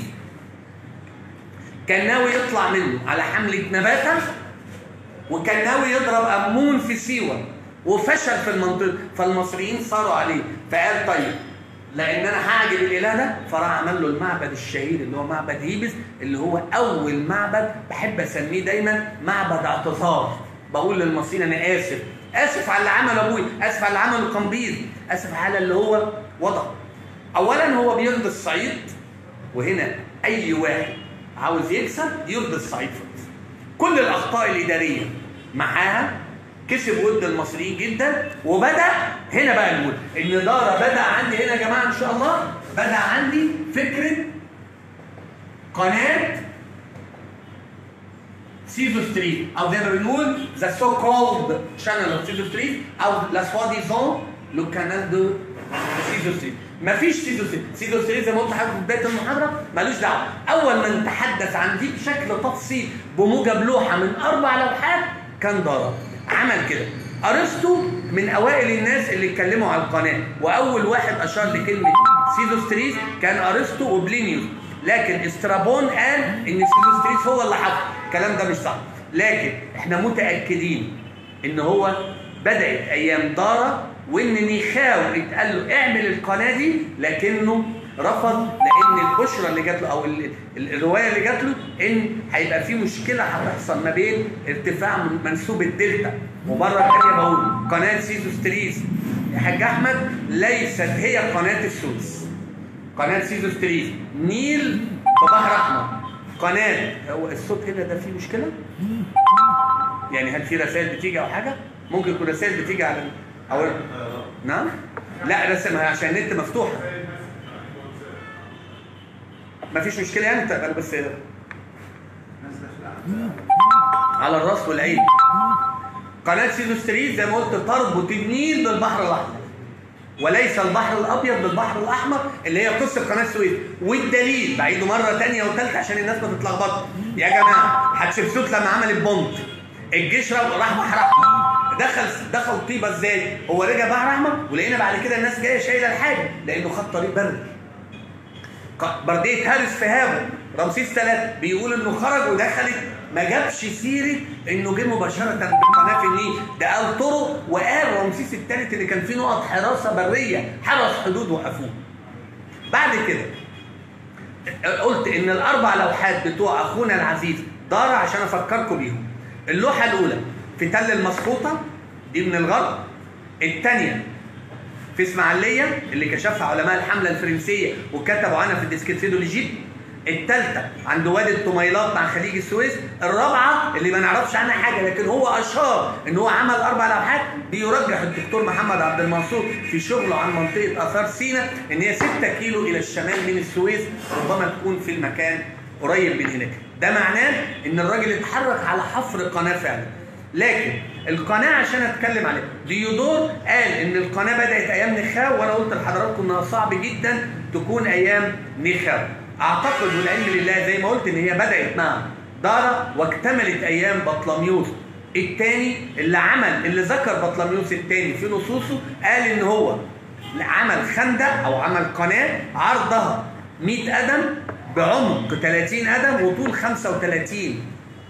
كان ناوي يطلع منه على حمله نباته وكان ناوي يضرب امون في سيوه وفشل في المنطقه فالمصريين صاروا عليه فقال طيب لان انا هعجب الاله ده فراح عمل له المعبد الشهير اللي هو معبد هيبس اللي هو اول معبد بحب اسميه دايما معبد اعتذار بقول للمصريين انا اسف اسف على اللي عمله ابوي اسف على اللي عمله قمبيز اسف على اللي هو وضع اولا هو بيرضي الصعيد وهنا اي واحد عاوز يكسب يرضي الصعيد فقط كل الاخطاء الاداريه معاها كسب ود المصريين جدا وبدا هنا بقى نقول ان دارة بدا عندي هنا يا جماعه ان شاء الله بدا عندي فكره قناه سيزو ستريت او زي ما بنقول ذا سو كولد شانل اوف سيزو ستريت او لا سوا ديزون لو كانال دو سيزو 3 مفيش سيزو 3 سيزو 3 زي ما قلت لحضرتك في بدايه المحاضره ملوش دعوه اول من تحدث عن دي بشكل تفصيل بموجب لوحه من اربع لوحات كان دارا عمل كده ارسطو من اوائل الناس اللي اتكلموا على القناه واول واحد اشار لكلمه سيزوستريس كان ارسطو وبلينيوس لكن استرابون قال ان سيزوستريس هو اللي حط الكلام ده مش صح لكن احنا متاكدين ان هو بدات ايام دارا وان نيخاو اتقال له اعمل القناه دي لكنه رفض لان البشرى اللي جات له او ال- ال- الروايه اللي جات له ان هيبقى في مشكله هتحصل ما بين ارتفاع من- منسوب الدلتا ومره ثانيه بقول قناه سيزوستريس يا حاج احمد ليست هي قناه السويس قناه سيزوستريس نيل في بحر احمر قناه هو الصوت هنا ده فيه مشكله يعني هل في رسائل بتيجي او حاجه ممكن يكون رسائل بتيجي على او نعم لا رسمها عشان النت مفتوحه مفيش مشكله يعني انت انا بس الناس داخله على الراس والعين قناه سيزوستريس زي ما قلت تربط النيل بالبحر الاحمر وليس البحر الابيض بالبحر الاحمر اللي هي قصه قناه السويس والدليل بعيده مره ثانيه وثالثه عشان الناس ما تتلخبطش يا جماعه حتشبسوت لما عمل البونت الجيش راح راح بحر احمر دخل دخل طيبه ازاي؟ هو رجع بحر احمر ولقينا بعد كده الناس جايه شايله الحاجه لانه خد طريق بري ق- برديه هارس في هابو رمسيس ثلاثة بيقول انه خرج ودخلت ما جابش سيره انه جه مباشره بقناه النيل ده قال طرق وقال رمسيس الثالث اللي كان فيه نقط حراسه بريه حرس حدود وقفوه بعد كده قلت ان الاربع لوحات بتوع اخونا العزيز دار عشان افكركم بيهم اللوحه الاولى في تل المسقوطه دي من الغرب الثانيه في اسماعيليه اللي كشفها علماء الحمله الفرنسيه وكتبوا عنها في الديسكريبسيدو ليجيب الثالثه عند وادي الطميلات مع خليج السويس الرابعه اللي ما نعرفش عنها حاجه لكن هو اشار ان هو عمل اربع لوحات بيرجح الدكتور محمد عبد المنصور في شغله عن منطقه اثار سينا ان هي 6 كيلو الى الشمال من السويس ربما تكون في المكان قريب من هناك ده معناه ان الراجل اتحرك على حفر قناه فعلا لكن القناه عشان اتكلم عليها ديودور قال ان القناه بدات ايام نخاو وانا قلت لحضراتكم انها صعب جدا تكون ايام نخاو اعتقد والعلم لله زي ما قلت ان هي بدات مع دارا واكتملت ايام بطلميوس الثاني اللي عمل اللي ذكر بطلميوس الثاني في نصوصه قال ان هو عمل خندق او عمل قناه عرضها 100 قدم بعمق 30 قدم وطول 35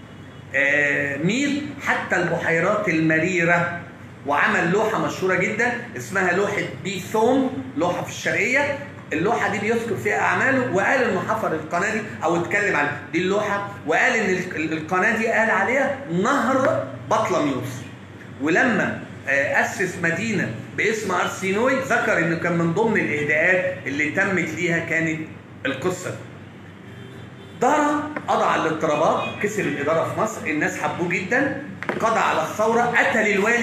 آه، ميل حتى البحيرات المريرة وعمل لوحة مشهورة جدا اسمها لوحة بيثوم لوحة في الشرقية اللوحة دي بيذكر فيها أعماله وقال إنه حفر القناة دي أو اتكلم عن دي اللوحة وقال إن ال- القناة دي قال عليها نهر بطلميوس ولما آه، أسس مدينة باسم أرسينوي ذكر إنه كان من ضمن الإهداءات اللي تمت ليها كانت القصة دي. دارا قضى على الاضطرابات كسب الاداره في مصر الناس حبوه جدا قضى على الثوره قتل الوالد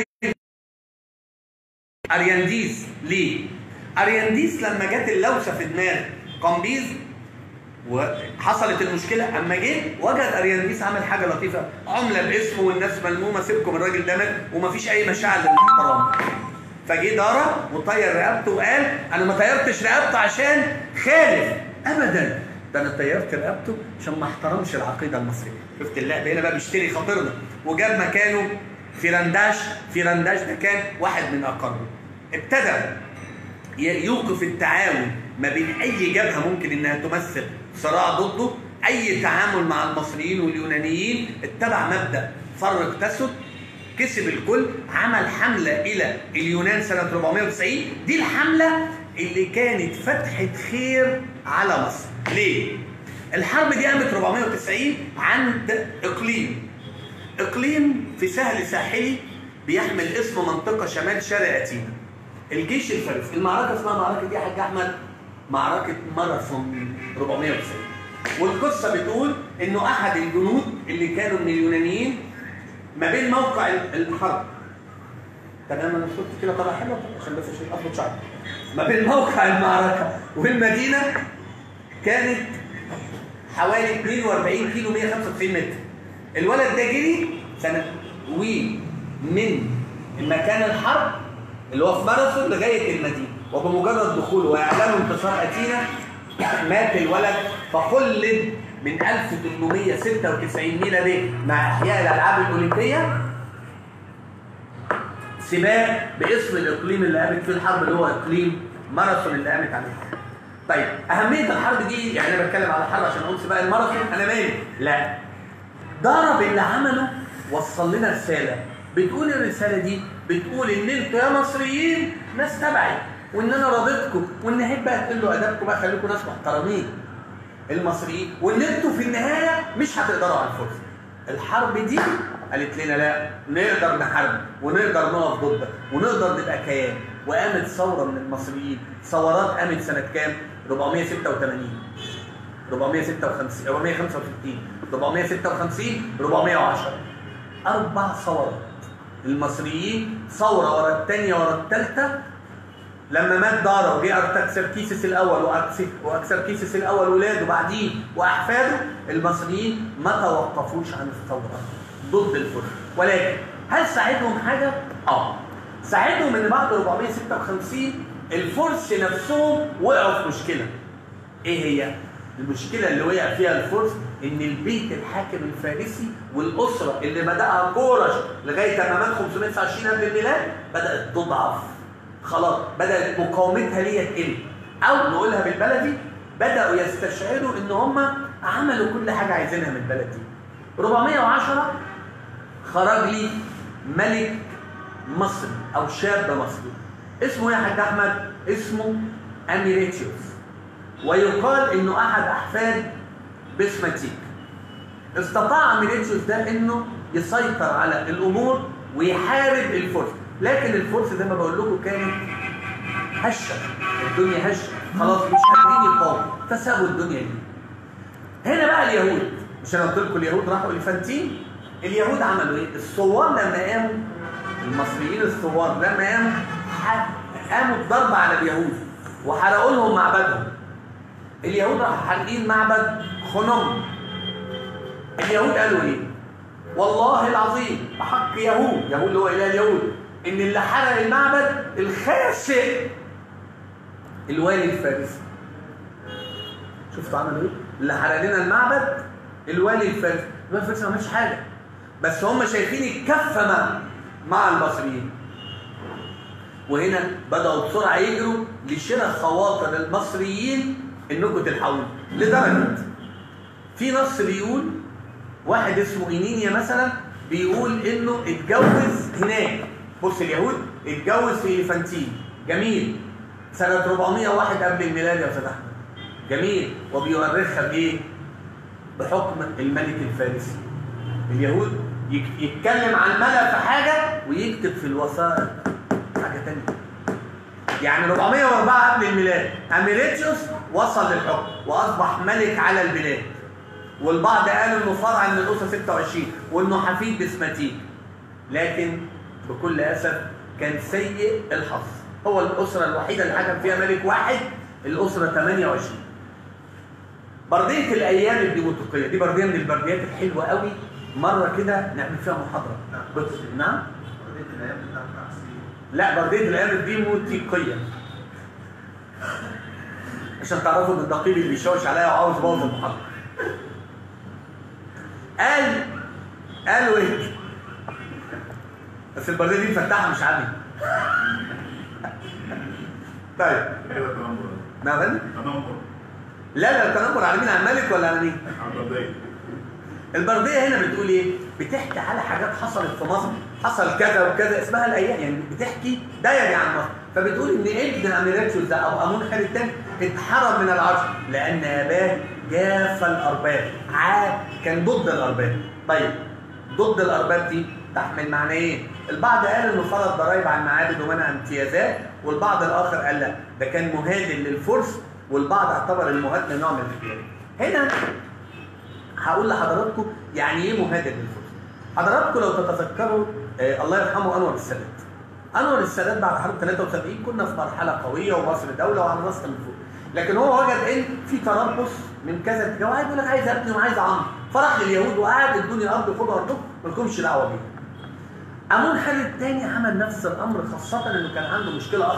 اريانديز ليه؟ اريانديز لما جت اللوسه في دماغ قمبيز وحصلت المشكله اما جه وجد اريانديس عمل حاجه لطيفه عمله باسمه والناس ملمومه سيبكم الراجل ده مات ومفيش اي مشاعر للاحترام فجه دارا وطير رقبته وقال انا ما طيرتش رقبته عشان خالف ابدا ده انا طيرت رقبته عشان ما احترمش العقيده المصريه شفت اللعب هنا بقى بيشتري خاطرنا وجاب مكانه فيرنداش فيرنداش ده كان واحد من اقاربه ابتدى ي- يوقف التعاون ما بين اي جبهه ممكن انها تمثل صراع ضده اي تعامل مع المصريين واليونانيين اتبع مبدا فرق تسد كسب الكل عمل حمله الى اليونان سنه 490 دي الحمله اللي كانت فتحه خير على مصر ليه الحرب دي قامت 490 عند اقليم اقليم في سهل ساحلي بيحمل اسم منطقه شمال شرق اثينا الجيش الفارسي المعركه اسمها معركه ايه يا حاج احمد معركه ماراثون 490 والقصه بتقول انه احد الجنود اللي كانوا من اليونانيين ما بين موقع الحرب تمام انا صرت كده طبعا حلوه عشان بس عشان اخد شعر ما بين موقع المعركه والمدينه كانت حوالي 42 كيلو 195 متر الولد ده جري سنه ومن مكان الحرب اللي هو في ماراثون لغايه المدينه وبمجرد دخوله واعلان انتصار اتينا مات الولد فخلد من 1896 ميلادي مع احياء الالعاب الاولمبيه سباق باسم الاقليم اللي قامت فيه الحرب اللي هو اقليم ماراثون اللي قامت عليه طيب اهميه الحرب دي يعني انا بتكلم على الحرب عشان اقول سباق الماراثون انا مالي لا ضرب اللي عمله وصل لنا رساله بتقول الرساله دي بتقول ان انتوا يا مصريين ناس تبعي وان انا راضيتكم وان عيب بقى تقلوا ادبكم بقى خليكم ناس محترمين المصريين وان انتوا في النهايه مش هتقدروا على الفرصه الحرب دي قالت لنا لا نقدر نحارب ونقدر نقف ضدك ونقدر نبقى كيان وقامت ثوره من المصريين ثورات قامت سنه كام 486 456 465 456 410 اربع ثورات المصريين ثوره ورا الثانيه ورا الثالثه لما مات دارا وجه ارتكسركيسس الاول وأكس- واكسركيسس الاول ولاده بعديه واحفاده المصريين ما توقفوش عن الثوره ضد الفرس ولكن هل ساعدهم حاجه؟ اه ساعدهم ان بعد 456 الفرس نفسهم وقعوا في مشكله ايه هي؟ المشكلة اللي وقع فيها الفرس إن البيت الحاكم الفارسي والأسرة اللي بدأها كورش لغاية ما مات 529 قبل الميلاد بدأت تضعف. خلاص بدأت مقاومتها ليها تقل. أو نقولها بالبلدي بدأوا يستشعروا إن هم عملوا كل حاجة عايزينها من البلد دي. 410 خرج لي ملك مصري أو شاب مصري. اسمه إيه يا حاج أحمد؟ اسمه أميريتيوس. ويقال انه احد احفاد بسماتيك استطاع ميليتشوس ده انه يسيطر على الامور ويحارب الفرس لكن الفرس زي ما بقول لكم كانت هشه الدنيا هشه خلاص مش قادرين يقاوموا فسابوا الدنيا دي هنا بقى اليهود مش انا قلت لكم اليهود راحوا الفانتين اليهود عملوا ايه الثوار لما قاموا المصريين الثوار لما قاموا ح- قاموا بضرب على اليهود وحرقوا لهم معبدهم اليهود راحوا حارقين معبد خنم اليهود قالوا ايه والله العظيم بحق يهود يهود اللي هو اله اليهود ان اللي حرق المعبد الخاسئ الوالي الفارسي شفتوا عملوا ايه اللي حرق لنا المعبد الوالي الفارسي الوالي الفارسي ما عملش حاجه بس هم شايفين الكفه مع مع المصريين وهنا بدأوا بسرعة يجروا لشراء خواطر المصريين انكم تلحقوا لدرجة في نص بيقول واحد اسمه إنينيا مثلا بيقول انه اتجوز هناك بص اليهود اتجوز في إليفانتين جميل سنة 401 قبل الميلاد يا أستاذ أحمد جميل وبيؤرخها بإيه؟ بحكم الملك الفارسي اليهود يك- يتكلم عن الملأ في حاجة ويكتب في الوثائق حاجة تانية يعني 404 قبل الميلاد أميريتيوس وصل للحكم وأصبح ملك على البلاد والبعض قال إنه فرع من الأسرة 26 وإنه حفيد بسماتيك لكن بكل أسف كان سيء الحظ هو الأسرة الوحيدة اللي حكم فيها ملك واحد الأسرة 28 بردية الأيام الديموقراطية دي بردية من البرديات الحلوة قوي مرة كده نعمل فيها محاضرة بص نعم قضية الأيام بتاعت العصرية لا بردية الأيام الديموقراطية عشان تعرفوا ان الدقيق اللي بيشوش عليا وعاوز يبوظ المحاضرة قال قالوا ايه بس البردية دي مفتحة مش عامل طيب كده تنمر نعم فندم؟ تنمر لا لا التنمر على مين على الملك ولا على مين؟ عبدالله البرديه هنا بتقول ايه؟ بتحكي على حاجات حصلت في مصر حصل كذا وكذا اسمها الايام يعني بتحكي دايري عن مصر فبتقول ان ابن اميراتشوس ده او امون خالد الثاني اتحرم من العرش لان اباه جاف الارباب عاد كان ضد الارباب طيب ضد الارباب دي تحمل معنى ايه؟ البعض قال انه فرض ضرائب على المعابد ومنع امتيازات والبعض الاخر قال لا ده كان مهادن للفرس والبعض اعتبر المهادنه نوع من الاختيار هنا هقول لحضراتكم يعني ايه مهاجر للفرس حضراتكم لو تتذكروا آه الله يرحمه انور السادات انور السادات بعد حرب 73 كنا في مرحله قويه ومصر دوله وعلى راسنا من فوق لكن هو وجد ان في تربص من كذا اتجاه وعايز يقول لك عايز ابني وعايز عمرو فراح لليهود وقعد ادوني ارض خدوا ارضكم مالكمش دعوه بيها امون خالد الثاني عمل نفس الامر خاصه انه كان عنده مشكله اخطر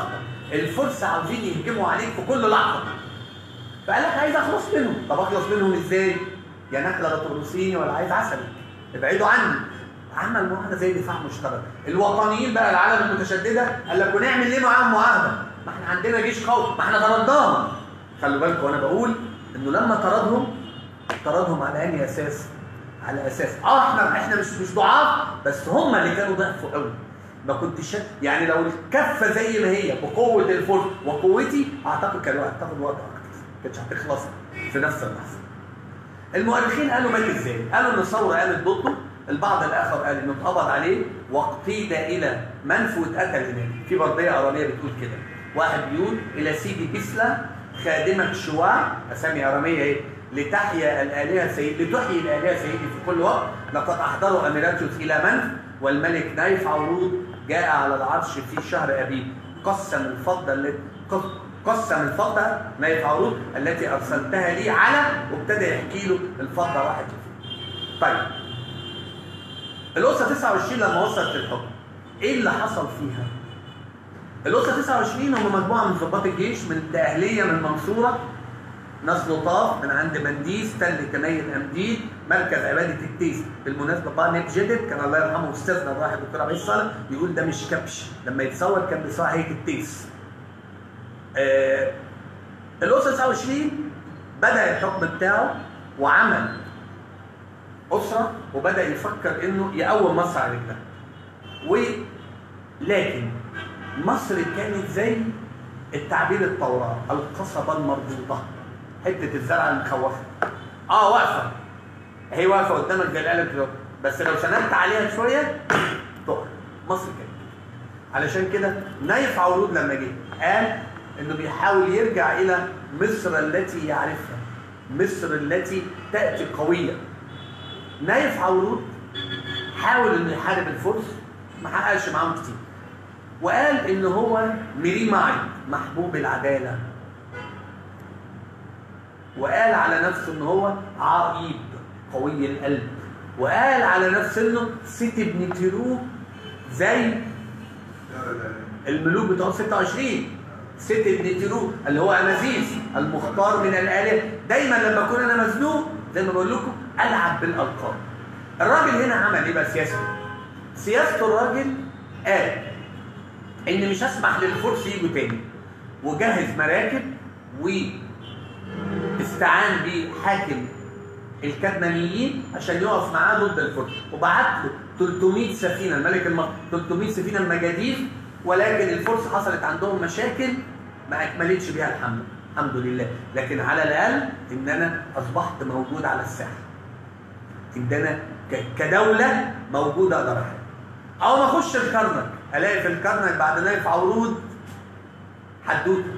الفرس عاوزين يهجموا عليك في كل لحظه فقال لك عايز اخلص منهم طب اخلص منهم ازاي يا نخله لا تغرسيني ولا عايز عسل ابعدوا عني عمل معاهده زي دفاع مشترك الوطنيين بقى العالم المتشدده قال لك ونعمل ليه معاهم معاهده ما احنا عندنا جيش قوي ما احنا طردناهم خلوا بالكم وانا بقول انه لما طردهم طردهم على انهي اساس على اساس اه احنا احنا مش مش ضعاف بس هم اللي كانوا ضعفوا قوي ما كنتش يعني لو الكفه زي ما هي بقوه الفرس وقوتي اعتقد كان هتاخد وقت اكتر ما كانتش هتخلص في نفس اللحظه المؤرخين قالوا مات ازاي؟ قالوا ان الثوره قامت ضده البعض الاخر قال انه اتقبض عليه واقتيد الى منف واتقتل هناك في برديه اراميه بتقول كده واحد بيقول الى سيدي بسلا خادمه شواع اسامي اراميه ايه لتحيا الالهه سيد لتحيي الالهه سيدي في كل وقت لقد احضروا اميراتيوس الى منف والملك نايف عروض جاء على العرش في شهر ابيب قسم الفضه التي قسم الفضه نايف عروض التي ارسلتها لي على وابتدى يحكي له الفضه راحت فين طيب الأسرة 29 لما وصلت للحكم ايه اللي حصل فيها؟ الأسرة 29 هم مجموعة من ضباط الجيش من الدقهلية من المنصورة ناس لطاف من عند منديس تل تميل أمديد مركز عبادة التيس بالمناسبة بقى نيب جدد كان الله يرحمه أستاذنا الراحل الدكتور عبد الصالح يقول ده مش كبش لما يتصور كان بيصور هيئة التيس آه الأسرة 29 بدأ الحكم بتاعه وعمل أسرة وبدأ يفكر إنه يقوم مصر على رجلها. ولكن مصر كانت زي التعبير التوراة القصبة المربوطة حتة الزرعة المخوفة. آه واقفة. هي واقفة قدامك زي القلم كده بس لو سندت عليها شوية تقع. مصر كده. علشان كده نايف عروض لما جه قال إنه بيحاول يرجع إلى مصر التي يعرفها. مصر التي تأتي قوية نايف عورود حاول انه يحارب الفرس ما حققش معاهم كتير وقال ان هو ميري معي محبوب العداله وقال على نفسه ان هو عقيد قوي القلب وقال على نفسه انه سيتي ابن تيرو زي الملوك بتوع 26 سيتي ابن تيرو اللي هو امازيز المختار من الاله دايما لما اكون انا مزنوق زي ما بقول لكم العب بالالقاب الراجل هنا عمل ايه بقى سياسته سياسته الراجل قال ان مش هسمح للفرس يجوا تاني وجهز مراكب واستعان بحاكم الكدمانيين عشان يقف معاه ضد الفرس وبعت له 300 سفينه الملك المصري 300 سفينه مجاديف ولكن الفرس حصلت عندهم مشاكل ما اكملتش بيها الحمله الحمد لله لكن على الاقل ان انا اصبحت موجود على الساحه ان انا كدوله موجوده اقدر احارب او ما اخش الكرنك الاقي في الكرنك بعد نايف عروض حدوته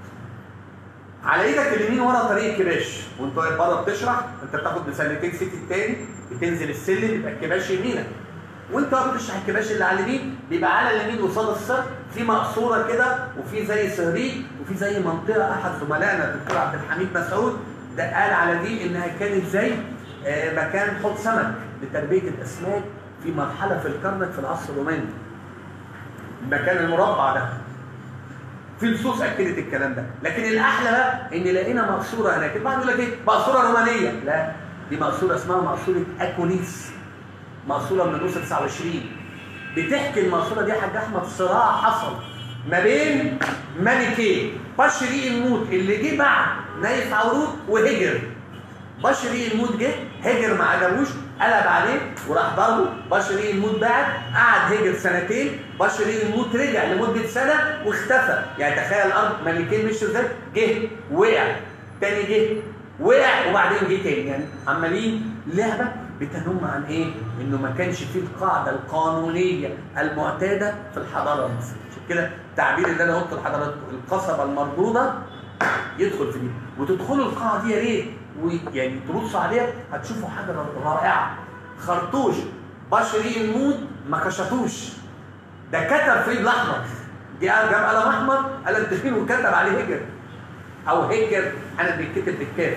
على ايدك اليمين ورا طريق كباش وانت واقف بره بتشرح انت بتاخد بسنتين سيتي التاني بتنزل السلم يبقى الكباش يمينك وانت واقف بتشرح الكباش اللي على اليمين بيبقى على اليمين قصاد السر في مقصوره كده وفي زي سهريج وفي زي منطقه احد زملائنا الدكتور عبد الحميد مسعود ده قال على دي انها كانت زي آه مكان حوض سمك لتربيه الاسماك في مرحله في الكرنك في العصر الروماني المكان المربع ده في نصوص اكدت الكلام ده لكن الاحلى بقى ان لقينا مقصوره هناك البعض يقول لك ايه مقصوره رومانيه لا دي مقصوره اسمها مقصوره اكونيس مقصوره من النص 29 بتحكي المقصوره دي يا حاج احمد صراع حصل ما بين ملكين بشري الموت اللي جه بعد نايف عروض وهجر بشري الموت جه هجر ما عجبوش قلب عليه وراح ضربه بشري الموت بعد قعد هجر سنتين بشري الموت رجع لمده سنه واختفى يعني تخيل الارض ملكين مشوا ازاي جه وقع تاني جه وقع وبعدين جه تاني يعني عمالين لعبه بتنم عن ايه؟ انه ما كانش فيه القاعده القانونيه المعتاده في الحضاره المصريه عشان كده التعبير اللي انا قلته لحضراتكم القصبه المردوده يدخل في دي وتدخلوا القاعه دي يا ريت ويعني تبصوا عليها هتشوفوا حاجه رائعه خرطوش بشري المود ما كشطوش ده كتب في الاحمر دي جاب قلم احمر قلم تخين وكتب عليه هجر او هجر انا بيتكتب بالكاف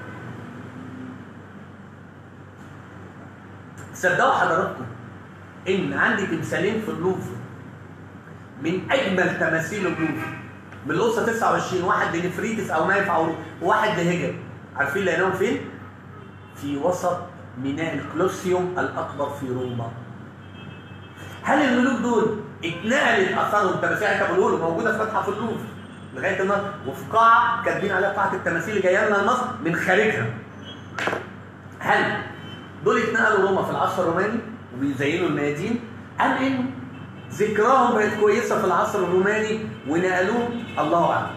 تصدقوا حضراتكم ان عندي تمثالين في اللوفر من اجمل تماثيل اللوفر من الاسره 29 واحد لنفريتس او نايف او وواحد لهجر عارفين لقيناهم فين؟ في وسط ميناء الكلوسيوم الاكبر في روما هل الملوك دول اتنقلت اثارهم تماثيل كانوا بيقولوا موجوده في متحف اللوفر لغايه النهارده وفي قاعه كاتبين عليها قاعه التماثيل اللي جايه لنا مصر من خارجها هل دول اتنقلوا روما في العصر الروماني وبيزينوا الميادين ام ان ذكراهم بقت كويسه في العصر الروماني ونقلوه الله اعلم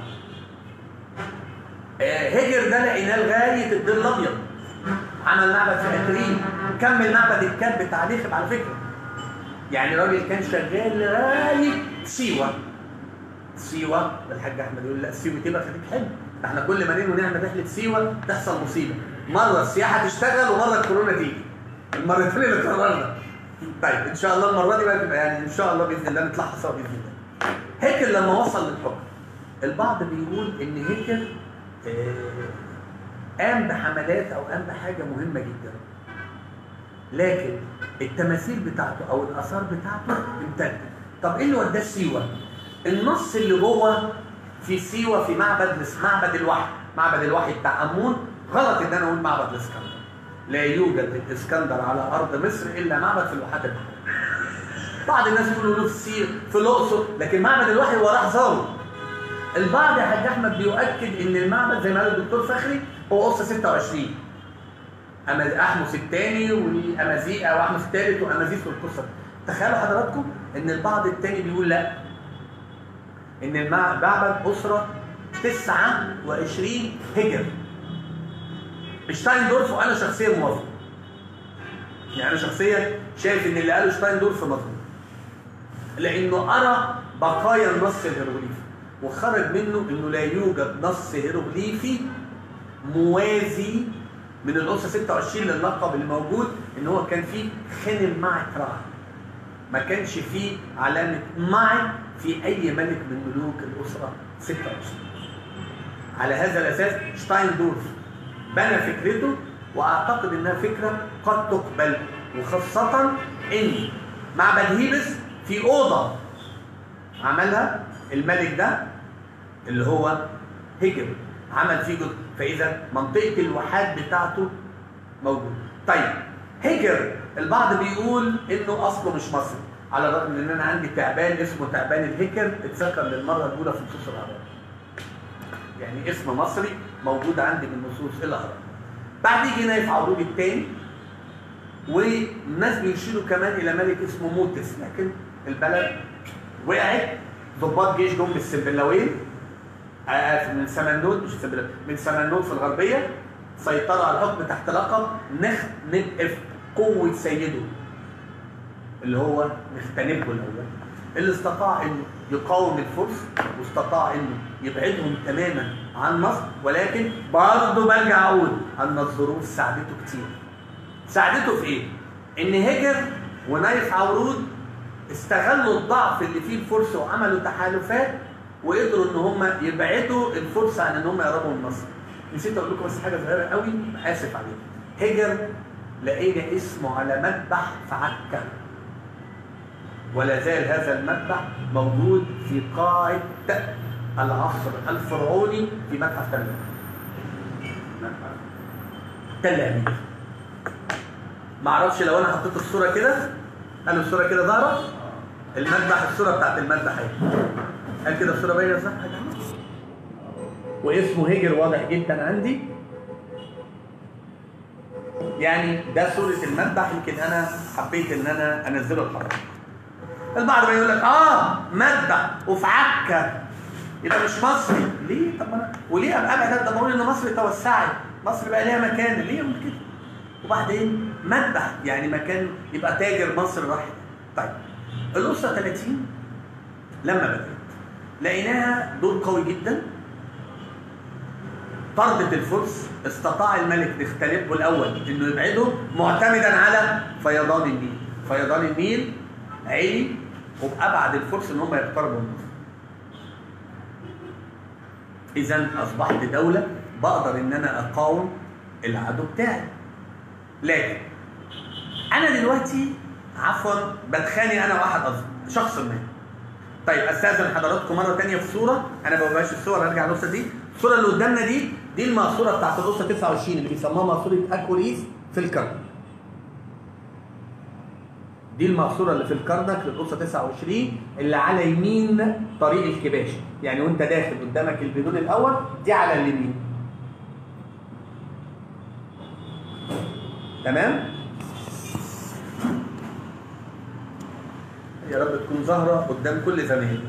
آه، هجر ده لقيناه لغايه الدير الابيض عمل معبد في اترين كمل معبد الكلب بتاع نخب على فكره يعني راجل كان شغال لغايه سيوه سيوه الحاج احمد يقول لا سيوه تبقى خليك حلو ده احنا كل ما ننوي نعمل رحله سيوه تحصل مصيبه مره السياحه تشتغل ومره الكورونا تيجي المرتين اللي قررنا طيب ان شاء الله المره دي بقى تبقى يعني ان شاء الله باذن الله نطلعها سوا باذن الله هيكل لما وصل للحكم البعض بيقول ان هيكل آه، قام بحملات او قام بحاجه مهمه جدا لكن التماثيل بتاعته او الاثار بتاعته امتدت طب ايه اللي وداه سيوه النص اللي جوه في سيوه في معبد معبد الوحي معبد الوحي بتاع امون غلط ان انا اقول معبد الاسكندر لا يوجد الاسكندر على ارض مصر الا معبد في الواحات البحريه بعض الناس يقولوا له في سير في الاقصر لكن معبد الوحي هو راح زاره البعض يا حاج احمد بيؤكد ان المعبد زي ما قال الدكتور فخري هو قصه 26 أما احمس الثاني وامازيغ واحمس الثالث وامازيغ والقصه دي. تخيلوا حضراتكم ان البعض الثاني بيقول لا ان المعبد اسره 29 هجر شتايندورف وانا شخصيا موافق يعني انا شخصيا شايف ان اللي قاله شتايندورف مظبوط لانه ارى بقايا النص الهيروغليفي وخرج منه انه لا يوجد نص هيروغليفي موازي من الاسره 26 للقب اللي موجود ان هو كان فيه خنم مع راعي ما كانش فيه علامه معي في اي ملك من ملوك الاسره 26 على هذا الاساس شتايندورف بنى فكرته واعتقد انها فكره قد تقبل وخاصه ان معبد هيبس في اوضه عملها الملك ده اللي هو هجر عمل فيه جزء فاذا منطقه الواحات بتاعته موجوده طيب هجر البعض بيقول انه اصله مش مصري على الرغم من ان انا عندي تعبان اسمه تعبان الهكر اتذكر للمره الاولى في نصوص العرب يعني اسم مصري موجود عندي من نصوص العرب بعد يجي نايف عروض الثاني والناس بيرشدوا كمان الى ملك اسمه موتس لكن البلد وقعت ضباط جيش جم بالسنبلاوين آه، من سمنود مش سنبلاوين من سمنود في الغربيه سيطروا على الحكم تحت لقب نخ نبقف قوه سيده اللي هو نختنبه الاول اللي استطاع انه يقاوم الفرس واستطاع انه يبعدهم تماما عن مصر ولكن برضه برجع اقول ان الظروف ساعدته كتير ساعدته في ايه؟ ان هجر ونايف عورود استغلوا الضعف اللي فيه الفرس وعملوا تحالفات وقدروا ان هم يبعدوا الفرس عن ان هم يقربوا من مصر. نسيت اقول لكم بس حاجه صغيره قوي اسف عليها. هجر لقينا اسمه على مذبح في عكا. ولا زال هذا المذبح موجود في قاعه العصر الفرعوني في متحف تل أبيب. تل ابيب. ما اعرفش لو انا حطيت الصوره كده قال الصوره كده ظاهره المذبح الصوره بتاعت المذبح اهي قال كده الصوره باينه صح يا جماعه واسمه هجر واضح جدا عندي يعني ده صوره المذبح يمكن انا حبيت ان انا انزله الحركه البعض بيقول لك اه مذبح وفي عكا يبقى مش مصري ليه طب ما انا وليه ابقى ابعد ده بقول ان مصر توسعت مصر بقى ليها مكان ليه اقول كده وبعدين مذبح يعني مكان يبقى تاجر مصر راح طيب الاسره 30 لما بدات لقيناها دور قوي جدا طردت الفرس استطاع الملك نختلفه الاول انه يبعده معتمدا على فيضان النيل فيضان النيل عالي وبابعد الفرس ان هم يقتربوا من مصر اذا اصبحت دوله بقدر ان انا اقاوم العدو بتاعي لكن انا دلوقتي عفوا بتخانق انا واحد أصلا شخص ما طيب استاذن حضراتكم مره ثانيه في صوره انا ما ببقاش الصور ارجع للقصه دي الصوره اللي قدامنا دي دي المقصوره بتاعت القصه 29 اللي بيسموها مقصوره اكوريس في الكرنك دي المقصوره اللي في الكرنك للقصه 29 اللي على يمين طريق الكباش يعني وانت داخل قدامك البيدون الاول دي على اليمين تمام يا رب تكون ظاهره قدام كل زمايلنا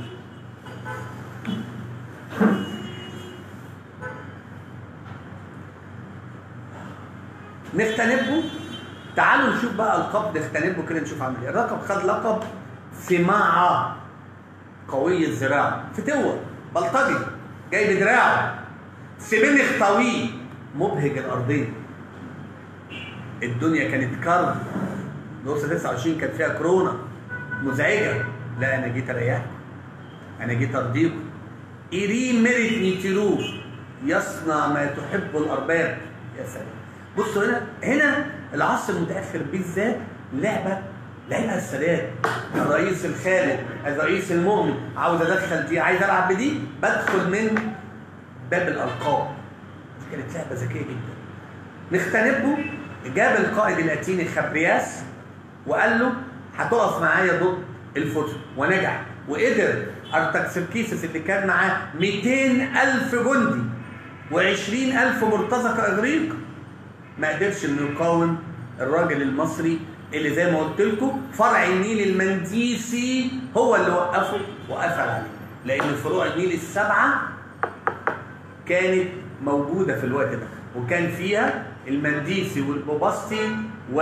نختنبه تعالوا نشوف بقى القب نختنبه كده نشوف عامل ايه الرقب خد لقب سماعة قوي الذراع فتوة بلطجي جاي بدراعه سمنخ طويل مبهج الارضين الدنيا كانت كرب النص 29 كانت فيها كورونا مزعجه لا انا جيت اريحكم انا جيت ارضيكم ايرين ميريت نيتيرو يصنع ما تحب الارباب يا سلام بصوا هنا هنا العصر المتاخر بالذات لعبه لعبها السادات الرئيس الخالد الرئيس المؤمن عاوز ادخل دي عايز العب بدي بدخل من باب الالقاب دي كانت لعبه ذكيه جدا نختنبه جاب القائد اللاتيني خبرياس وقال له هتقف معايا ضد الفوتو ونجح وقدر ارتكسركيسس اللي كان معاه 200 ألف جندي و20 ألف مرتزق إغريق ما قدرش انه يقاوم الراجل المصري اللي زي ما قلت لكم فرع النيل المنديسي هو اللي وقفه وقفل عليه لان فروع النيل السبعه كانت موجوده في الوقت ده وكان فيها المنديسي والبوباستي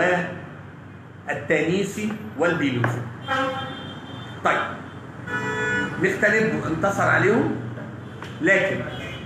والتانيسي والبيلوسي طيب نختلف انتصر عليهم لكن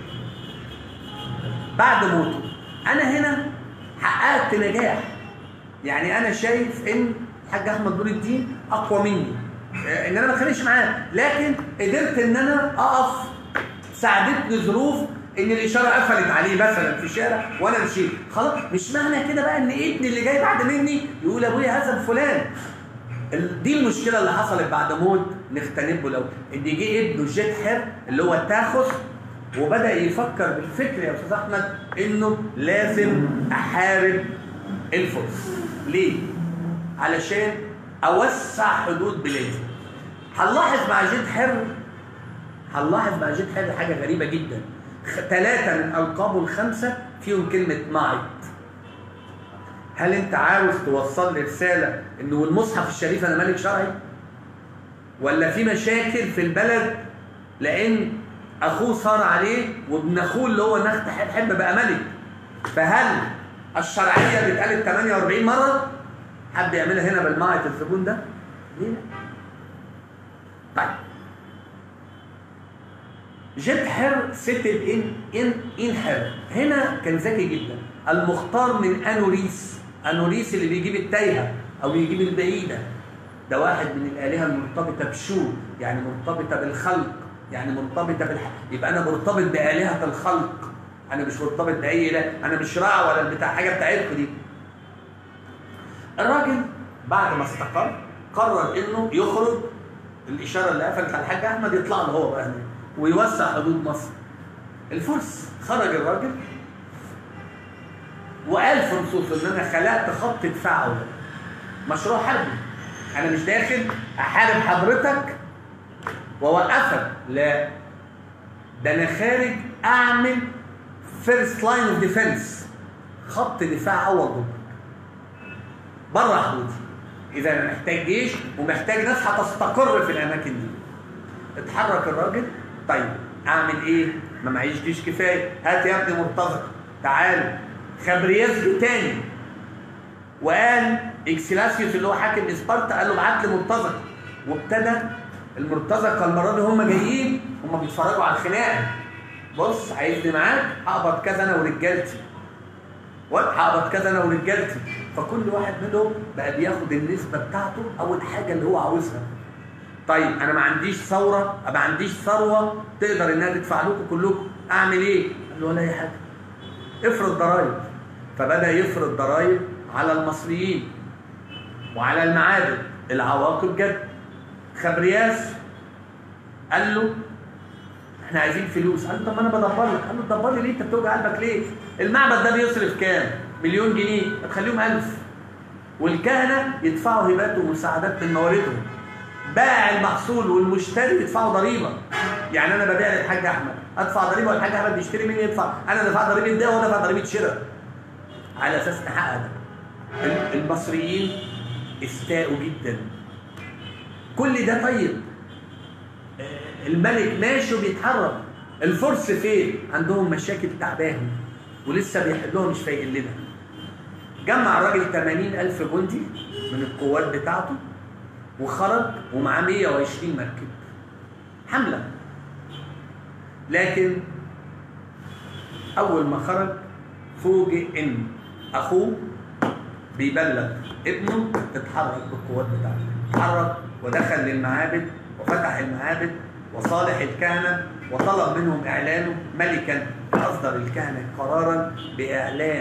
بعد موته انا هنا حققت نجاح يعني انا شايف ان الحاج احمد نور الدين اقوى مني ان انا ما اتخانقش معاه لكن قدرت ان انا اقف ساعدتني ظروف ان الاشاره قفلت عليه مثلا في الشارع وانا مشيت خلاص مش معنى كده بقى ان ابني اللي جاي بعد مني يقول ابويا هزم فلان دي المشكله اللي حصلت بعد موت نختنبه لو ان جه ابنه جيت حر اللي هو تاخس وبدا يفكر بالفكر يا استاذ احمد انه لازم احارب الفرس ليه علشان اوسع حدود بلادي هنلاحظ مع جيت حر هنلاحظ مع جيت حر حاجه غريبه جدا ثلاثه من القابه الخمسه فيهم كلمه معد هل انت عاوز توصل لي رساله انه المصحف الشريف انا ملك شرعي ولا في مشاكل في البلد لان اخوه صار عليه وابن اخوه اللي هو نخت حب بقى ملك فهل الشرعيه اللي اتقالت 48 مره حد يعملها هنا بالمعط الزبون ده ليه لا طيب جيت حر ستل ان ان ان حر هنا كان ذكي جدا المختار من انوريس انوريس اللي بيجيب التايهه او بيجيب البعيده ده واحد من الالهه المرتبطه بشو يعني مرتبطه بالخلق يعني مرتبطه بالح... يبقى انا مرتبط بالهه الخلق انا مش مرتبط باي اله انا مش راعي ولا بتاع حاجه بتاعتكم دي الراجل بعد ما استقر قرر انه يخرج الاشاره اللي قفلت على الحاج احمد يطلع له هو بقى هناك ويوسع حدود مصر الفرس خرج الراجل وقال في نصوص ان انا خلقت خط دفاع اول مشروع حربي انا مش داخل احارب حضرتك واوقفك لا ده انا خارج اعمل فيرست لاين اوف ديفense خط دفاع اول ضدك بره حدودي اذا انا محتاج جيش ومحتاج ناس هتستقر في الاماكن دي اتحرك الراجل طيب اعمل ايه ما معيش جيش كفايه هات يا ابني مرتزق تعال خبرياس تاني وقال اكسلاسيوس اللي هو حاكم اسبارتا قال له ابعت لي مرتزق وابتدى المرتزقه المره دي هم جايين هم بيتفرجوا على الخناقه بص عايزني معاك هقبض كذا انا ورجالتي هقبض كذا انا ورجالتي فكل واحد منهم بقى بياخد النسبه بتاعته او الحاجه اللي هو عاوزها طيب انا ما عنديش ثوره ما عنديش ثروه تقدر انها تدفع لكم كلكم اعمل ايه قال له ولا اي حاجه افرض ضرائب فبدا يفرض ضرائب على المصريين وعلى المعادن العواقب جت خبرياس قال له احنا عايزين فلوس قال له طب ما انا بدبر لك قال له تدبر لي ليه انت بتوجع قلبك ليه المعبد ده بيصرف كام مليون جنيه ما تخليهم 1000 والكهنه يدفعوا هبات ومساعدات من مواردهم بائع المحصول والمشتري يدفعوا ضريبه يعني انا ببيع للحاج احمد ادفع ضريبه والحاج احمد بيشتري مني يدفع انا دفعت ضريبه ده وهو دفع ضريبه شراء على اساس نحقق ده ال- المصريين استاءوا جدا كل ده طيب آه، الملك ماشي وبيتحرك الفرس فين عندهم مشاكل تعباهم ولسه بيحلوها مش فايقين لنا جمع الراجل 80 ألف جندي من القوات بتاعته وخرج ومعاه 120 مركب حملة لكن أول ما خرج فوجئ إن أخوه بيبلغ ابنه اتحرك بالقوات بتاعته اتحرك ودخل للمعابد وفتح المعابد وصالح الكهنة وطلب منهم إعلانه ملكا أصدر الكهنة قرارا بإعلان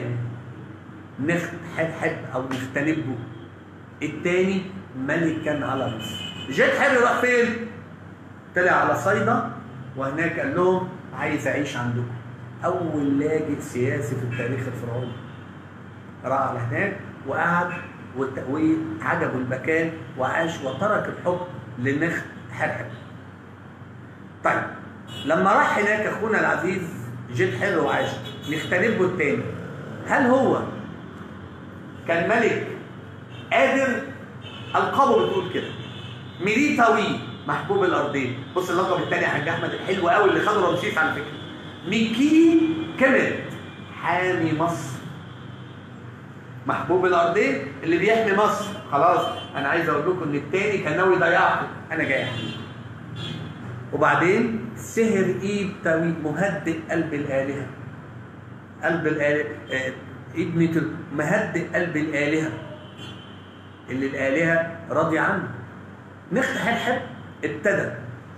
نحب أو نختنبه التاني ملكا على مصر جيت حلو راح فين؟ طلع على صيدا وهناك قال لهم عايز أعيش عندكم أول لاجئ سياسي في التاريخ الفرعوني راح على هناك وقعد وت- وعجبه المكان وعاش وترك الحكم لنخت حرحب طيب لما راح هناك اخونا العزيز جيت حلو وعاش نختلفه التاني هل هو كان ملك قادر القابه بتقول كده ميريتاوي محبوب الارضين بص اللقب الثاني يا حاج احمد الحلو قوي اللي خده رمسيس على فكره ميكي كمل حامي مصر محبوب الارضين اللي بيحمي مصر خلاص انا عايز اقول لكم ان التاني كان ناوي يضيعكم انا جاي احمي وبعدين سهر ايد تاوي مهدئ قلب الالهه قلب الالهه آه، ابنة ال- مهدئ قلب الالهه اللي الالهه راضيه عنه نخت حلحب ابتدى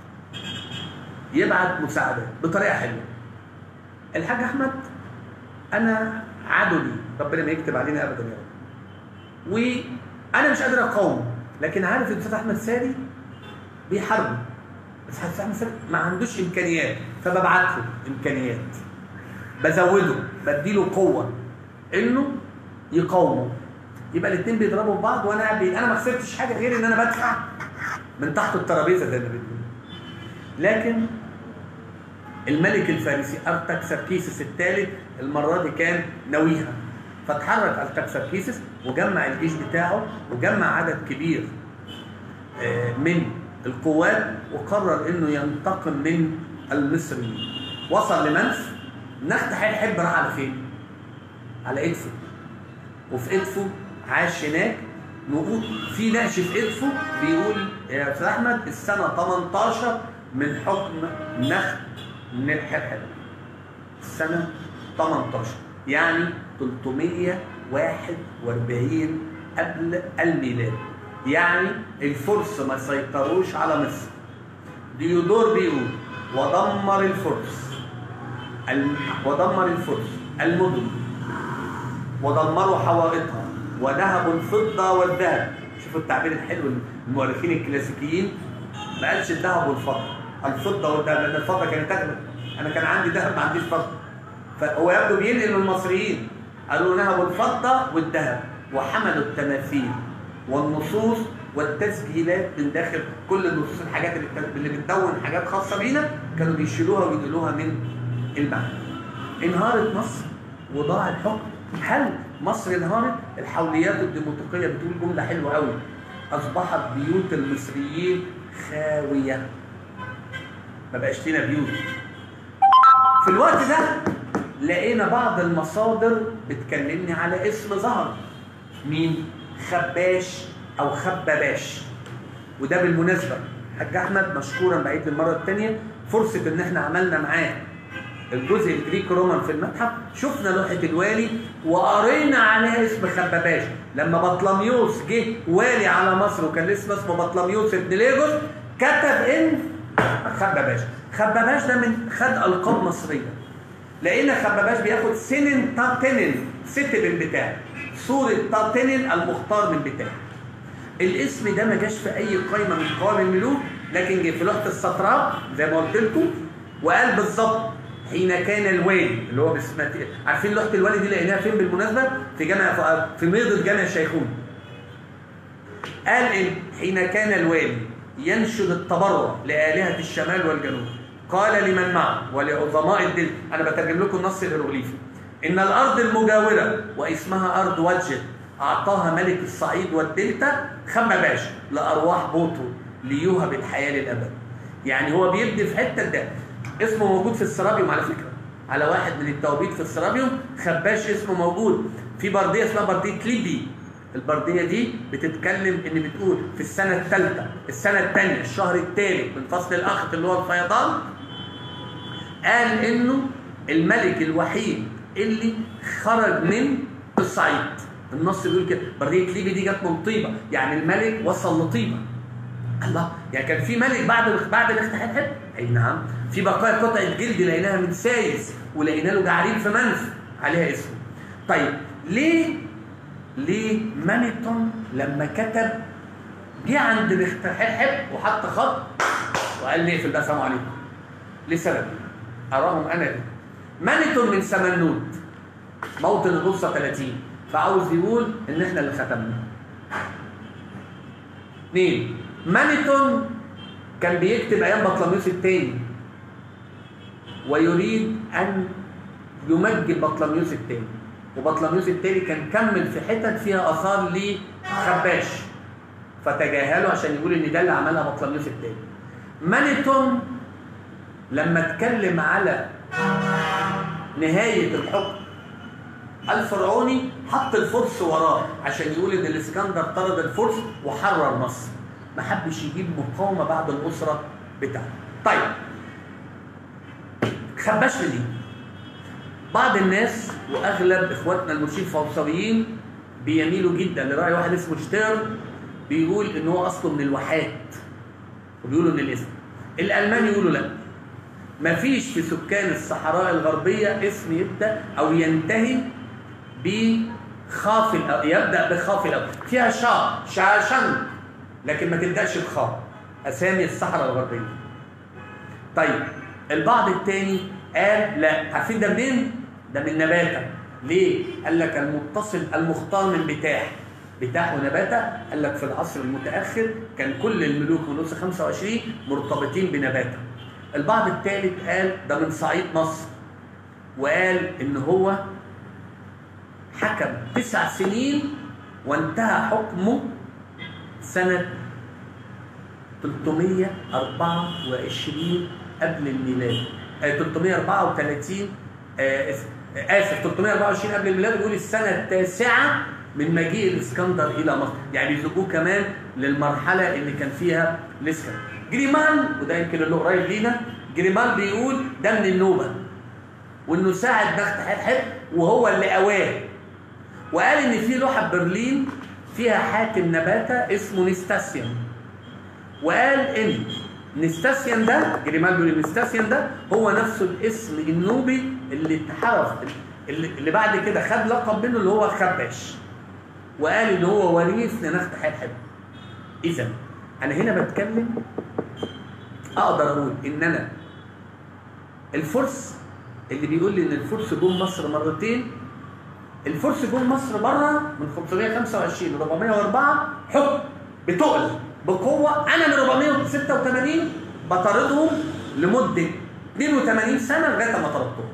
يبعت مساعدات بطريقه حلوه الحاج احمد انا عدو لي ربنا ما يكتب علينا ابدا يا رب وانا مش قادر اقاوم لكن عارف ان الاستاذ احمد ساري بيحاربه بس الاستاذ احمد ساري ما عندوش امكانيات فببعت له امكانيات بزوده بديله قوه انه يقاومه يبقى الاثنين بيضربوا في بعض وانا قاعد بي- انا ما خسرتش حاجه غير ان انا بدفع من تحت الترابيزه زي ما بيقولوا لكن الملك الفارسي ارتكسركيسس الثالث المره دي كان ناويها فتحرك ارتكسركيسس وجمع الجيش بتاعه وجمع عدد كبير آه، من القوات وقرر انه ينتقم من المصريين وصل لمنف نخت حلحب راح على فين؟ على ادفو وفي ادفو عاش هناك نقول في نقش في ادفو بيقول يا استاذ احمد السنه 18 من حكم نخت من الحرحب السنه 18 يعني 341 قبل الميلاد يعني الفرس ما سيطروش على مصر ديودور بيقول ودمر الفرس الم- ودمر الفرس المدن ودمروا حوائطها ونهبوا الفضة والذهب شوفوا التعبير الحلو المؤرخين الكلاسيكيين ما قالش الذهب والفضة الفضة والذهب لأن الفضة كانت أغلى أنا كان عندي ذهب ما عنديش فضة فهو يبدو بينقل المصريين قالوا نهبوا الفضة والذهب وحملوا التماثيل والنصوص والتسجيلات من داخل كل النصوص الحاجات اللي بت- اللي بتدون حاجات خاصة بينا كانوا بيشيلوها وينقلوها من المعنى انهارت مصر وضاع الحكم هل مصر انهارت الحوليات الديمقراطيه بتقول جمله حلوه قوي اصبحت بيوت المصريين خاويه ما بقاش لنا بيوت في الوقت ده لقينا بعض المصادر بتكلمني على اسم ظهر مين خباش او خباباش وده بالمناسبه حاج احمد مشكورا بعيد المره الثانيه فرصه ان احنا عملنا معاه الجزء الجريك رومان في المتحف شفنا لوحه الوالي وقرينا عليها اسم خباباش لما بطلميوس جه والي على مصر وكان لسه اسمه بطلميوس ابن ليجوس كتب ان خباباش خباباش ده من خد القاب مصريه لقينا خباباش بياخد سنن تاتنن ست بن بتاع صورة تاتنن المختار من بتاع الاسم ده ما جاش في اي قائمه من قوائم الملوك لكن جه في لوحه السطرات زي ما قلت لكم وقال بالظبط حين كان الوالي اللي هو باسم عارفين لوحه الوالي دي لقيناها فين بالمناسبه في جامع في ميضه جامع الشيخون قال إن حين كان الوالي ينشد التبرع لآلهة الشمال والجنوب قال لمن معه ولعظماء الدل أنا بترجم لكم النص الهيروغليفي إن الأرض المجاورة واسمها أرض وجه أعطاها ملك الصعيد والدلتا خم باشا لأرواح بوطو ليوهب الحياة للأبد يعني هو بيبدي في حتة ده اسمه موجود في السرابيوم على فكرة على واحد من التوابيت في السرابيوم خباش اسمه موجود في بردية اسمها بردية ليبي البرديه دي بتتكلم ان بتقول في السنه الثالثه السنه الثانيه الشهر الثالث من فصل الاخت اللي هو الفيضان قال انه الملك الوحيد اللي خرج من الصعيد النص بيقول كده برديه ليبي دي جت من طيبه يعني الملك وصل لطيبه الله يعني كان في ملك بعد بعد الاختحال اي نعم في بقايا قطعه جلد لقيناها من سايس ولقينا له جعرين في منف عليها اسمه طيب ليه ليه مانيتون لما كتب جه عند الاختحاب وحط خط وقال لي اقفل ده سلام عليكم لسبب اراهم انا دي مانيتون من سمنود موطن البورصه 30 فعاوز يقول ان احنا اللي ختمنا اثنين مانيتون كان بيكتب ايام بطلميوس الثاني ويريد ان يمجد بطلميوس الثاني وبطلميوس التاني كان كمل في حتت فيها اثار لخباش فتجاهله عشان يقول ان ده اللي عملها بطلميوس التاني مانيتون لما اتكلم على نهايه الحكم الفرعوني حط الفرس وراه عشان يقول ان الاسكندر طرد الفرس وحرر مصر ما حبش يجيب مقاومه بعد الاسره بتاعته طيب خباش ليه بعض الناس واغلب اخواتنا المرشدين الفوصليين بيميلوا جدا لراي واحد اسمه شتيرن بيقول ان هو اصله من الواحات وبيقولوا ان الاسم الالمان يقولوا لا مفيش في سكان الصحراء الغربيه اسم يبدا او ينتهي بخاف الأول يبدا بخاف الاول فيها شا شاشن لكن ما تبداش بخاء اسامي الصحراء الغربيه طيب البعض الثاني قال لا عارفين ده منين؟ ده من نباتة ليه؟ قال لك المتصل المختار من بتاح بتاح ونباتة قال لك في العصر المتأخر كان كل الملوك من أسرة 25 مرتبطين بنباتة البعض الثالث قال ده من صعيد مصر وقال إن هو حكم تسع سنين وانتهى حكمه سنة 324 قبل الميلاد 334 آه اسف 324 قبل الميلاد بيقول السنه التاسعه من مجيء الاسكندر الى مصر يعني بيزقوه كمان للمرحله اللي كان فيها الاسكندر جريمان وده يمكن اللي قريب لينا جريمان بيقول ده من النوبه وانه ساعد بخت حتحت وهو اللي قواه وقال ان في لوحه برلين فيها حاكم نباته اسمه نستاسيان وقال ان نستاسيان ده جريمال بيقول نستاسيان ده هو نفسه الاسم النوبي اللي اتحرف اللي, اللي بعد كده خد لقب منه اللي هو خباش وقال ان هو وريث لنخت حتحب اذا انا هنا بتكلم اقدر اقول ان انا الفرس اللي بيقول لي ان الفرس جم مصر مرتين الفرس جم مصر بره من 525 ل 404 حكم بتقل بقوه انا من 486 بطاردهم لمده 82 سنه لغايه ما طردتهم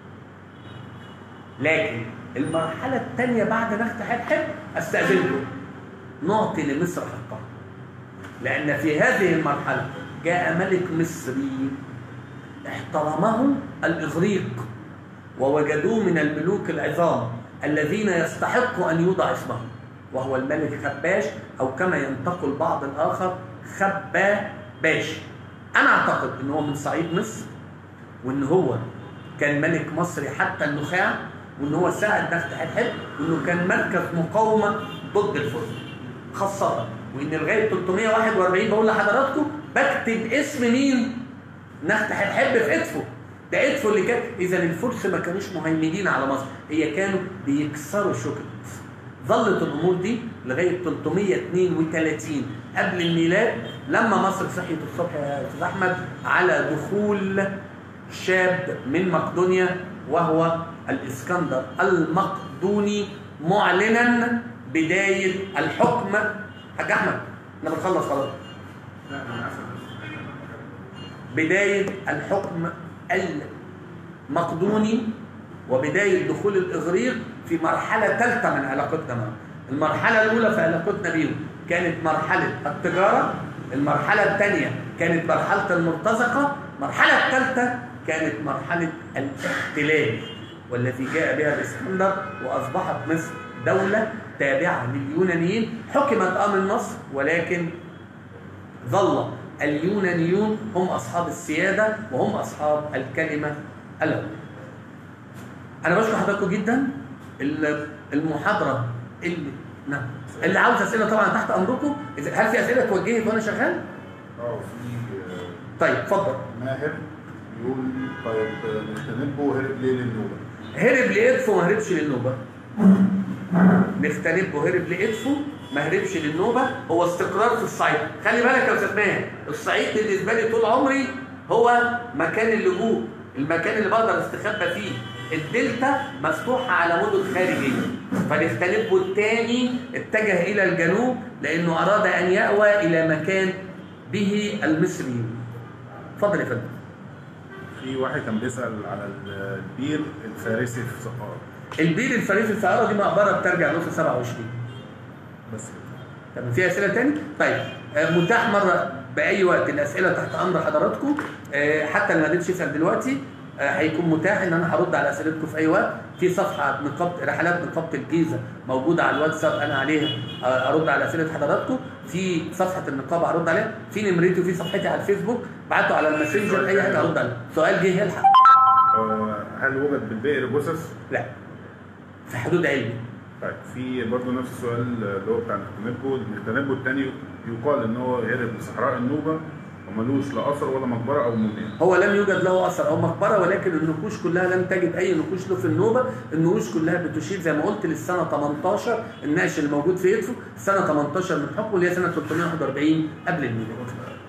لكن المرحله الثانيه بعد نخت حتحب استاذنكم نعطي لمصر حقها لان في هذه المرحله جاء ملك مصري احترمه الاغريق ووجدوه من الملوك العظام الذين يستحق ان يوضع اسمهم وهو الملك خباش او كما ينتقل البعض الاخر خباباش انا اعتقد ان هو من صعيد مصر وان هو كان ملك مصري حتى النخاع وان هو ساعد نخت حتحب وانه كان مركز مقاومه ضد الفرس خاصه وان لغايه 341 بقول لحضراتكم بكتب اسم مين؟ نخت حتحب في ادفو ده ادفو اللي كان اذا الفرس ما كانوش مهيمنين على مصر هي كانوا بيكسروا شوكه مصر ظلت الامور دي لغايه 332 قبل الميلاد لما مصر صحيت الصبح يا استاذ احمد على دخول شاب من مقدونيا وهو الاسكندر المقدوني معلنا بدايه الحكم حاج احمد احنا بنخلص خلاص لا انا اسف بداية الحكم المقدوني وبداية دخول الإغريق في مرحلة ثالثة من علاقتنا معهم المرحلة الأولى في علاقتنا بيهم كانت مرحلة التجارة المرحلة الثانية كانت مرحلة المرتزقة المرحلة الثالثة كانت مرحلة الاحتلال والتي جاء بها الإسكندر وأصبحت مصر دولة تابعة لليونانيين حكمت آه من مصر ولكن ظل اليونانيون هم أصحاب السيادة وهم أصحاب الكلمة الأولى أنا بشكر حضراتكم جدا ال- المحاضرة اللي نعم اللي عاوز أسئلة طبعا تحت أمركم إذا- هل في أسئلة توجهت وأنا شغال؟ اه في آه، طيب اتفضل ماهر بيقول طيب آه، نستنبه هرب ليه للنوبه؟ هرب لإدفو ما هربش للنوبة نختلفه هرب لإدفو ما هربش للنوبة هو استقرار في الصعيد خلي بالك يا أستاذ ماهر الصعيد بالنسبة لي طول عمري هو مكان اللجوء المكان اللي بقدر استخبى فيه الدلتا مفتوحة على مدن خارجية فنختلفه الثاني اتجه إلى الجنوب لأنه أراد أن يأوى إلى مكان به المصريين اتفضل يا فندم في واحد كان بيسال على البير الفارسي في سقارة البير الفريق الفقارة دي مقبرة بترجع لأسرة 27 بس كده طب في اسئله تاني طيب آه، متاح مره باي وقت الاسئله تحت امر حضراتكم آه، حتى اللي ما قدرش يسال دلوقتي آه، هيكون متاح ان انا هرد على اسئلتكم في اي وقت في صفحه نقابه رحلات نقابه الجيزه موجوده على الواتساب انا عليها آه، ارد على اسئله حضراتكم في صفحه النقابه هرد عليها في نمرتي وفي صفحتي على الفيسبوك بعتوا على الماسنجر اي حاجه هرد عليها سؤال جه يلحق آه، هل وجد بالبئر جثث؟ لا في حدود علمي طيب في برضه نفس السؤال اللي هو بتاع نختنبه نختنبه الثاني يقال ان هو هرب لصحراء النوبه وملوش لا اثر ولا مقبره او موميا هو لم يوجد له اثر او مقبره ولكن النقوش كلها لم تجد اي نقوش له في النوبه، النقوش كلها بتشير زي ما قلت للسنه 18 النقش اللي موجود في يدفو السنه 18 من حكمه اللي هي سنه 341 قبل الميلاد.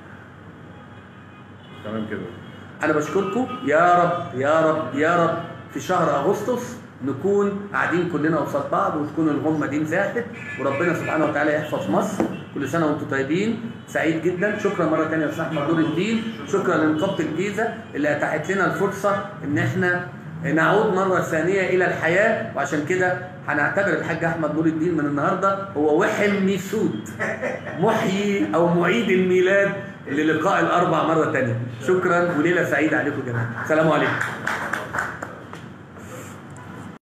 تمام كده انا بشكركم يا رب يا رب يا رب في شهر اغسطس نكون قاعدين كلنا قصاد بعض وتكون الغمه دي انزاحت وربنا سبحانه وتعالى يحفظ مصر كل سنه وانتم طيبين سعيد جدا شكرا مره ثانيه يا استاذ احمد نور الدين شكرا لنقابه الجيزه اللي اتاحت لنا الفرصه ان احنا نعود مره ثانيه الى الحياه وعشان كده هنعتبر الحاج احمد نور الدين من النهارده هو وحم ميسود محيي او معيد الميلاد للقاء الاربع مره ثانيه شكرا وليله سعيده عليكم جميعا السلام عليكم